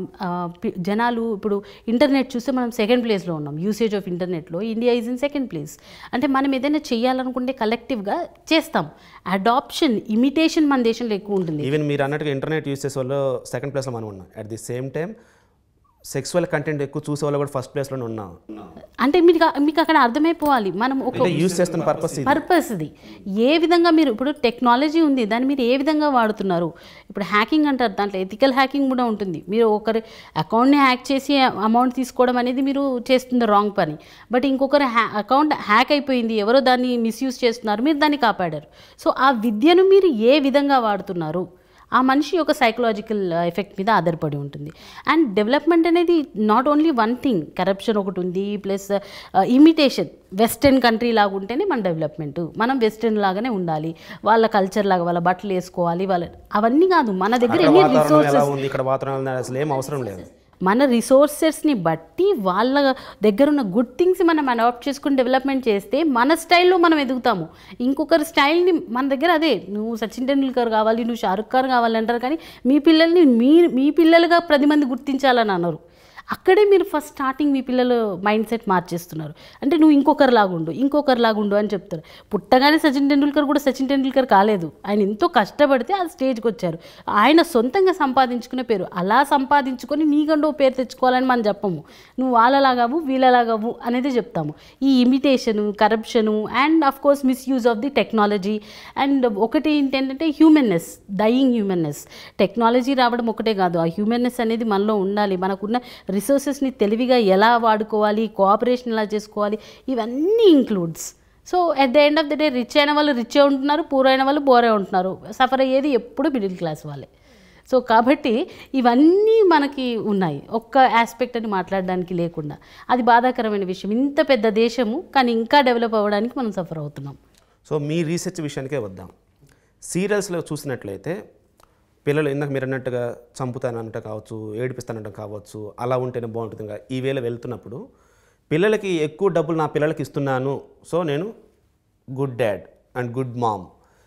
జనాలు ఇప్పుడు ఇంటర్నెట్ చూస్తే మనం సెకండ్ ప్లేస్లో ఉన్నాం యూసేజ్ ఆఫ్ ఇంటర్నెట్లో India is in second place అంటే మనం ఏదైనా చేయాలనుకుంటే కలెక్టివ్గా చేస్తాం అడాప్షన్ ఇమిటేషన్ మన దేశంలో ఎక్కువ ఉంటుంది ఈవెన్ మీరు అన్నట్టుగా ఇంటర్నెట్ యూస్ చేసే వాళ్ళు సెకండ్ ప్లేస్లో మనం ఉన్నాం at the same time sexual content ఎక్కువ చూసే వాళ్ళు కూడా ఫస్ట్ ప్లేస్లోనే ఉన్నాం అంటే మీకు మీకు అక్కడ అర్థమైపోవాలి మనం ఒక అంటే యూస్ చేస్తున్న పర్పస్ ఇది పర్పస్ ఇది ఏ విధంగా మీరు ఇప్పుడు టెక్నాలజీ ఉంది దాన్ని మీరు ఏ విధంగా వాడుతున్నారు ఇప్పుడు హ్యాకింగ్ అంటారు దాంట్లో ఎథికల్ హ్యాకింగ్ కూడా ఉంటుంది మీరు ఒకరి అకౌంట్ని హ్యాక్ చేసి అమౌంట్ తీసుకోవడం అనేది మీరు చేస్తుంది రాంగ్ పని బట్ ఇంకొకరి హ్యా అకౌంట్ హ్యాక్ అయిపోయింది ఎవరో దాన్ని మిస్యూజ్ చేస్తున్నారు మీరు దాన్ని కాపాడారు సో ఆ విద్యను మీరు ఏ విధంగా వాడుతున్నారు ఆ మనిషి యొక్క సైకలాజికల్ ఎఫెక్ట్ మీద ఆధారపడి ఉంటుంది అండ్ డెవలప్మెంట్ అనేది not only one thing corruption ఒకటి ఉంది ప్లస్ ఇమిటేషన్ వెస్టర్న్ కంట్రీ లాగా ఉంటేనే మన డెవలప్మెంట్ మనం వెస్టర్న్ లాగానే ఉండాలి వాళ్ళ కల్చర్ లాగా వాళ్ళ బట్టలు వేసుకోవాలి వాళ్ళ అవన్నీ కాదు మన దగ్గర అక్కడ ఎన్ని వాతావరణం ఎలా రిసోర్సెస్ ఉంది ఇక్కడ వాతావరణం ఎలా ఉంది, అసలు ఏం అవసరం లేదు మన రిసోర్సెస్ని బట్టి వాళ్ళ దగ్గర ఉన్న గుడ్ థింగ్స్ మనం అడాప్ట్ చేసుకుని డెవలప్మెంట్ చేస్తే మన స్టైల్లో మనం ఎదుగుతాము ఇంకొకరి స్టైల్ని మన దగ్గర అదే నువ్వు సచిన్ టెండూల్కర్ కావాలి నువ్వు షారుఖ్ ఖాన్ కావాలి అంటారు కానీ మీ పిల్లల్ని మీ మీ పిల్లలుగా పది మంది గుర్తించాలని అన్నారు అక్కడే మీరు ఫస్ట్ స్టార్టింగ్ మీ పిల్లలు మైండ్ సెట్ మార్చేస్తున్నారు అంటే నువ్వు ఇంకొకరిలాగా ఉండు ఇంకొకరిలాగా ఉండు అని చెప్తారు పుట్టగానే సచిన్ టెండూల్కర్ కూడా సచిన్ టెండూల్కర్ కాలేదు ఆయన ఎంతో కష్టపడితే ఆ స్టేజ్కి వచ్చారు ఆయన సొంతంగా సంపాదించుకునే పేరు అలా సంపాదించుకొని నీకంటూ ఓ పేరు తెచ్చుకోవాలని మనం చెప్పము నువ్వు వాళ్ళలాగావు వీళ్ళలాగావు అనేది చెప్తాము ఈ imitation corruption and of course misuse of the technology and ఒకటి ఏంటంటే హ్యూమన్నెస్ డయింగ్ హ్యూమన్నెస్ టెక్నాలజీ రావడం ఒకటే కాదు ఆ హ్యూమన్నెస్ అనేది మనలో ఉండాలి మనకున్న రిసోర్సెస్ని తెలివిగా ఎలా వాడుకోవాలి కోఆపరేషన్ ఎలా చేసుకోవాలి ఇవన్నీ includes so at the end of the day rich అయిన వాళ్ళు రిచ్ ఉంటున్నారు పూర్ అయిన వాళ్ళు బోరే ఉంటున్నారు సఫర్ అయ్యేది ఎప్పుడు మిడిల్ క్లాస్ వాళ్ళే సో కాబట్టి ఇవన్నీ మనకి ఉన్నాయి ఒక్క ఆస్పెక్ట్ అని మాట్లాడడానికి లేకుండా అది బాధాకరమైన విషయం ఇంత పెద్ద దేశము కానీ ఇంకా డెవలప్ అవ్వడానికి మనం సఫర్ అవుతున్నాం సో మీ రీసెర్చ్ విషయానికే వద్దాం సీరియల్స్లో చూసినట్లయితే పిల్లలు ఇందాక మీరు అన్నట్టుగా చంపుతానంట కావచ్చు ఏడిపిస్తానంట కావచ్చు అలా ఉంటేనే బాగుంటుంది కదా ఈ వేళ వెళ్తున్నప్పుడు పిల్లలకి ఎక్కువ డబ్బులు నా పిల్లలకి ఇస్తున్నాను సో నేను good dad and good mom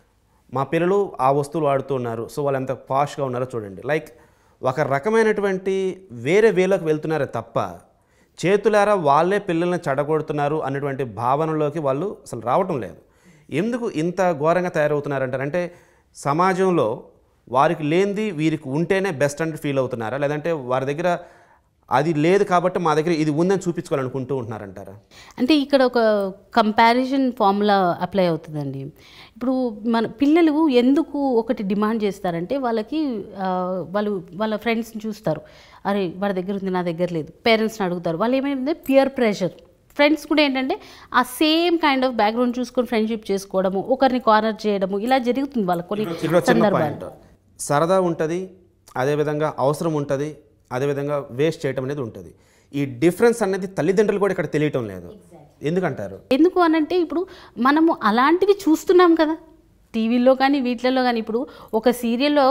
మా పిల్లలు ఆ వస్తువులు వాడుతున్నారు సో వాళ్ళు ఎంత పాష్గా ఉన్నారో చూడండి లైక్ ఒక రకమైనటువంటి వేరే వేలోకి వెళ్తున్నారే తప్ప చేతులారా వాళ్ళే పిల్లల్ని చెడగొడుతున్నారు అనేటువంటి భావనలోకి వాళ్ళు అసలు రావటం లేదు ఎందుకు ఇంత ఘోరంగా తయారవుతున్నారంటారు అంటే సమాజంలో వారికి లేనిది వీరికి ఉంటేనే బెస్ట్ అంటే ఫీల్ అవుతున్నారా లేదంటే వారి దగ్గర అది లేదు కాబట్టి మా దగ్గర ఇది ఉందని చూపించుకోవాలనుకుంటూ ఉంటున్నారంటారా అంటే ఇక్కడ ఒక కంపారిజన్ ఫార్ములా అప్లై అవుతుందండి ఇప్పుడు మన పిల్లలు ఎందుకు ఒకటి డిమాండ్ చేస్తారంటే వాళ్ళకి ఆ, వాళ్ళు వాళ్ళ ఫ్రెండ్స్ని చూస్తారు అరే వాడి దగ్గర ఉంది నా దగ్గర లేదు పేరెంట్స్ని అడుగుతారు వాళ్ళు ఏమైంది పియర్ ప్రెషర్ ఫ్రెండ్స్ కూడా ఏంటంటే ఆ సేమ్ కైండ్ ఆఫ్ బ్యాక్గ్రౌండ్ చూసుకొని ఫ్రెండ్షిప్ చేసుకోవడము ఒకరిని కార్నర్ చేయడము ఇలా జరుగుతుంది వాళ్ళ కొన్ని ఇక్కడ చిన్న సందర్భాలు పాయింట్ సరదా ఉంటుంది అదేవిధంగా అవసరం ఉంటుంది అదేవిధంగా వేస్ట్ చేయటం అనేది ఉంటుంది ఈ డిఫరెన్స్ అనేది తల్లిదండ్రులు కూడా ఇక్కడ తెలియటం లేదు ఎందుకంటారు ఎందుకు అనంటే ఇప్పుడు మనము అలాంటివి చూస్తున్నాం కదా టీవీలో కానీ వీటిలలో కానీ ఇప్పుడు ఒక సీరియల్లో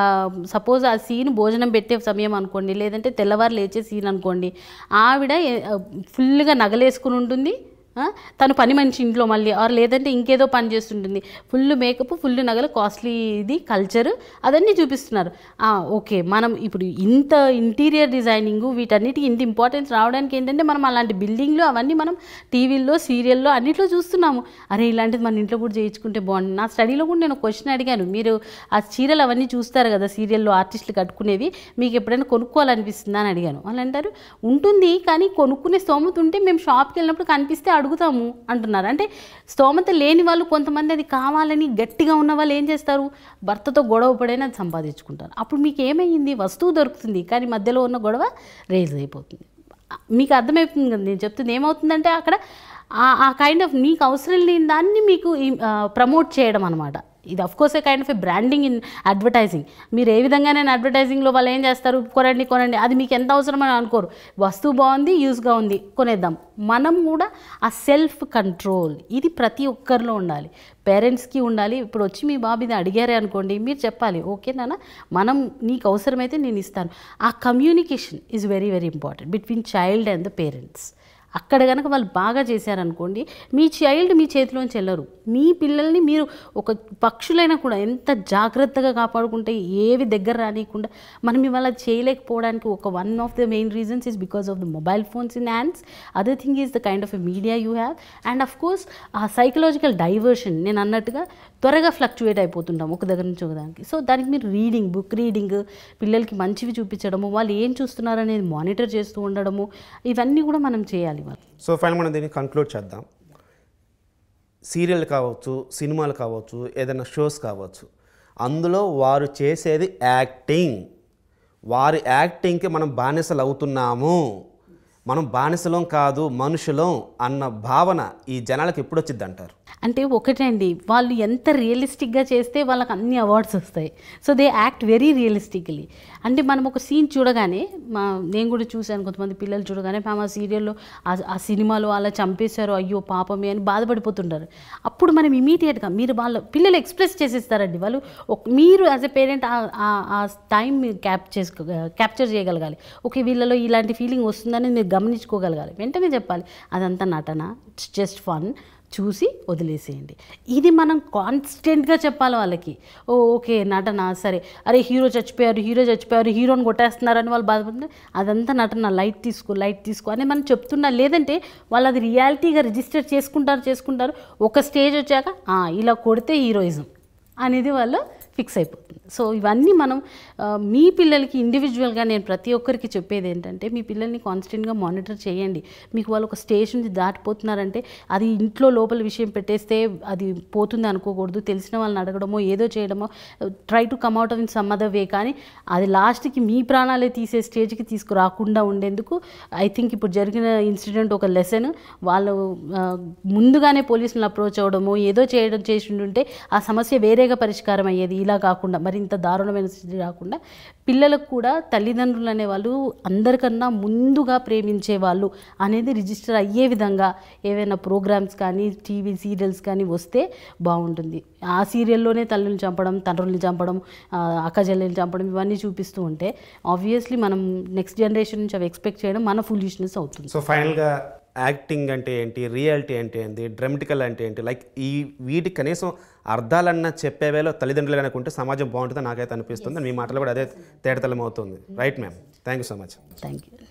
సపోజ్ ఆ సీన్ భోజనం పెట్టే సమయం అనుకోండి లేదంటే తెల్లవారు లేచే సీన్ అనుకోండి ఆవిడ ఫుల్గా నగలేసుకుని ఉంటుంది ఆ, తను పని మనిషి ఇంట్లో మళ్ళీ ఆర్ లేదంటే ఇంకేదో పని చేస్తుంటుంది ఫుల్ మేకప్ ఫుల్ నగలు కాస్ట్లీ ఇది కల్చర్ అదన్నీ చూపిస్తున్నారు ఆ, ఓకే మనం ఇప్పుడు ఇంత ఇంటీరియర్ డిజైనింగ్ వీటన్నిటికి ఇంత ఇంపార్టెన్స్ రావడానికి ఏంటంటే మనం అలాంటి బిల్డింగ్లు అవన్నీ మనం టీవీల్లో సీరియల్లో అన్నిట్లో చూస్తున్నాము అరే ఇలాంటిది మన ఇంట్లో కూడా చేయించుకుంటే బాగుంది నా స్టడీలో కూడా నేను క్వశ్చన్ అడిగాను మీరు ఆ చీరలు అవన్నీ చూస్తారు కదా సీరియల్లో ఆర్టిస్టులు కట్టుకునేవి మీకు ఎప్పుడైనా కొనుక్కోవాలనిపిస్తుందా అని అడిగాను వాళ్ళు అంటారు ఉంటుంది కానీ కొనుక్కునే స్తోమత ఉంటే మేము షాప్కి వెళ్ళినప్పుడు కనిపిస్తే అడుగుతాము అంటున్నారు అంటే స్తోమత లేని వాళ్ళు కొంతమంది అది కావాలని గట్టిగా ఉన్న వాళ్ళు ఏం చేస్తారు భర్తతో గొడవ పడైనా అది సంపాదించుకుంటారు అప్పుడు మీకు ఏమైంది వస్తువు దొరుకుతుంది కానీ మధ్యలో ఉన్న గొడవ రేజ్ అయిపోతుంది మీకు అర్థమవుతుంది కదా నేను చెప్తుంది ఏమవుతుందంటే అక్కడ ఆ- ఆ కైండ్ ఆఫ్ మీకు అవసరం లేని దాన్ని మీకు ప్రమోట్ చేయడం అనమాట ఇది of course a kind of a branding in advertising మీరు ఏ విధంగా నేను అడ్వర్టైజింగ్లో వాళ్ళు ఏం చేస్తారు కొనండి కొనండి అది మీకు ఎంత అవసరం అని అనుకోరు వస్తువు బాగుంది యూస్గా ఉంది కొనేద్దాం మనం కూడా ఆ సెల్ఫ్ కంట్రోల్ ఇది ప్రతి ఒక్కరిలో ఉండాలి పేరెంట్స్కి ఉండాలి ఇప్పుడు వచ్చి మీ బాబు ఇది అడిగారే అనుకోండి మీరు చెప్పాలి ఓకే నాన్న మనం నీకు అవసరమైతే నేను ఇస్తాను ఆ communication is very very important between child and the parents అక్కడ కనుక వాళ్ళు బాగా చేశారనుకోండి మీ చైల్డ్ మీ చేతిలోంచి వెళ్ళరు మీ పిల్లల్ని మీరు ఒక పక్షులైనా కూడా ఎంత జాగ్రత్తగా కాపాడుకుంటే ఏవి దగ్గర రానియకుండా మనం ఇవాళ చేయలేకపోవడానికి ఒక one of the main reasons is because of the mobile phones in hands other thing is the kind of a media you have and of course ఆ సైకలాజికల్ డైవర్షన్ నేను అన్నట్టుగా త్వరగా ఫ్లక్చువేట్ అయిపోతుంటాం ఒక దగ్గర నుంచి ఒక దానికి సో దానికి మీరు రీడింగ్ బుక్ రీడింగ్ పిల్లలకి మంచివి చూపించడము వాళ్ళు ఏం చూస్తున్నారు అనేది మానిటర్ చేస్తూ ఉండడము ఇవన్నీ కూడా మనం చేయాలి వాళ్ళు సో ఫైనల్ మనం దీన్ని కంక్లూడ్ చేద్దాం సీరియల్ కావచ్చు సినిమాలు కావచ్చు ఏదైనా షోస్ కావచ్చు అందులో వారు చేసేది యాక్టింగ్ వారి యాక్టింగ్కి మనం బానిసలు అవుతున్నాము మనం బానిసలం కాదు మనుషులం అన్న భావన ఈ జనాలకు ఎప్పుడు వచ్చింది అంటారు అంటే ఒకటండి వాళ్ళు ఎంత రియలిస్టిక్గా చేస్తే వాళ్ళకి అన్ని అవార్డ్స్ వస్తాయి so they act very realistically అంటే మనం ఒక సీన్ చూడగానే మా నేను కూడా చూశాను కొంతమంది పిల్లలు చూడగానే మేము ఆ సీరియల్లో ఆ సినిమాలో అలా చంపేశారు అయ్యో పాపమే అని బాధపడిపోతుంటారు అప్పుడు మనం ఇమీడియట్గా మీరు వాళ్ళ పిల్లలు ఎక్స్ప్రెస్ చేసేస్తారండి వాళ్ళు ఒక- మీరు యాజ్ ఎ పేరెంట్ ఆ టైం క్యాప్ చేసుకో క్యాప్చర్ చేయగలగాలి ఓకే వీళ్ళలో ఇలాంటి ఫీలింగ్ వస్తుందని మీరు గమనించుకోగలగాలి వెంటనే చెప్పాలి అదంతా నటన ఇట్స్ జస్ట్ ఫన్ చూసి వదిలేసేయండి ఇది మనం కాన్స్టెంట్గా చెప్పాలి వాళ్ళకి ఓ ఓకే నటన సరే అరే హీరో చచ్చిపోయారు హీరో చచ్చిపోయారు హీరోని కొట్టేస్తున్నారని వాళ్ళు బాధపడుతుంటే అదంతా నటన లైట్ తీసుకో లైట్ తీసుకో అని మనం చెప్తున్నా లేదంటే వాళ్ళు అది రియాలిటీగా రిజిస్టర్ చేసుకుంటారు చేసుకుంటారు ఒక స్టేజ్ వచ్చాక "ఆ, ఇలా కొడితే హీరోయిజం అనేది వాళ్ళు ఫిక్స్ అయిపోతుంది సో ఇవన్నీ మనం ఆ, మీ పిల్లలకి ఇండివిజువల్గా నేను ప్రతి ఒక్కరికి చెప్పేది ఏంటంటే మీ పిల్లల్ని కాన్స్టెంట్గా మానిటర్ చేయండి మీకు వాళ్ళు ఒక స్టేజ్ నుంచి దాటిపోతున్నారంటే అది ఇంట్లో లోపల విషయం పెట్టేస్తే అది పోతుంది అనుకోకూడదు తెలిసిన వాళ్ళని అడగడమో ఏదో చేయడమో try to come out of in some other way కానీ అది లాస్ట్కి మీ ప్రాణాలే తీసే స్టేజ్కి తీసుకురాకుండా ఉండేందుకు ఐ థింక్ ఇప్పుడు జరిగిన ఇన్సిడెంట్ ఒక లెసన్ వాళ్ళు ఆ, ముందుగానే పోలీసులను అప్రోచ్ అవ్వడము ఏదో చేయడం చేసి ఉంటే ఆ సమస్య వేరేగా పరిష్కారం అయ్యేది ఇలా కాకుండా మరింత దారుణమైన స్థితి రాకుండా పిల్లలకు కూడా తల్లిదండ్రులు అనేవాళ్ళు అందరికన్నా ముందుగా ప్రేమించే వాళ్ళు అనేది రిజిస్టర్ అయ్యే విధంగా ఏవైనా ప్రోగ్రామ్స్ కానీ టీవీ సీరియల్స్ కానీ వస్తే బాగుంటుంది ఆ సీరియల్లోనే తల్లిని చంపడం తండ్రుల్ని చంపడం ఆ, అక్క చెల్లెల్ని చంపడం ఇవన్నీ చూపిస్తూ ఉంటే ఆబ్వియస్లీ మనం నెక్స్ట్ జనరేషన్ నుంచి అవి ఎక్స్పెక్ట్ చేయడం మన ఫులిష్నెస్ అవుతుంది సో ఫైనల్గా యాక్టింగ్ అంటే ఏంటి రియాలిటీ అంటే ఏంటి డ్రమటికల్ అంటే ఏంటి లైక్ ఈ వీటి కనీసం అర్థాలన్నా చెప్పేవేలో తల్లిదండ్రులు అనుకుంటే సమాజం బాగుంటుందని నాకైతే అనిపిస్తుంది మీ మాటలు కూడా అదే తేటతలం అవుతుంది right ma'am thank you so much thank you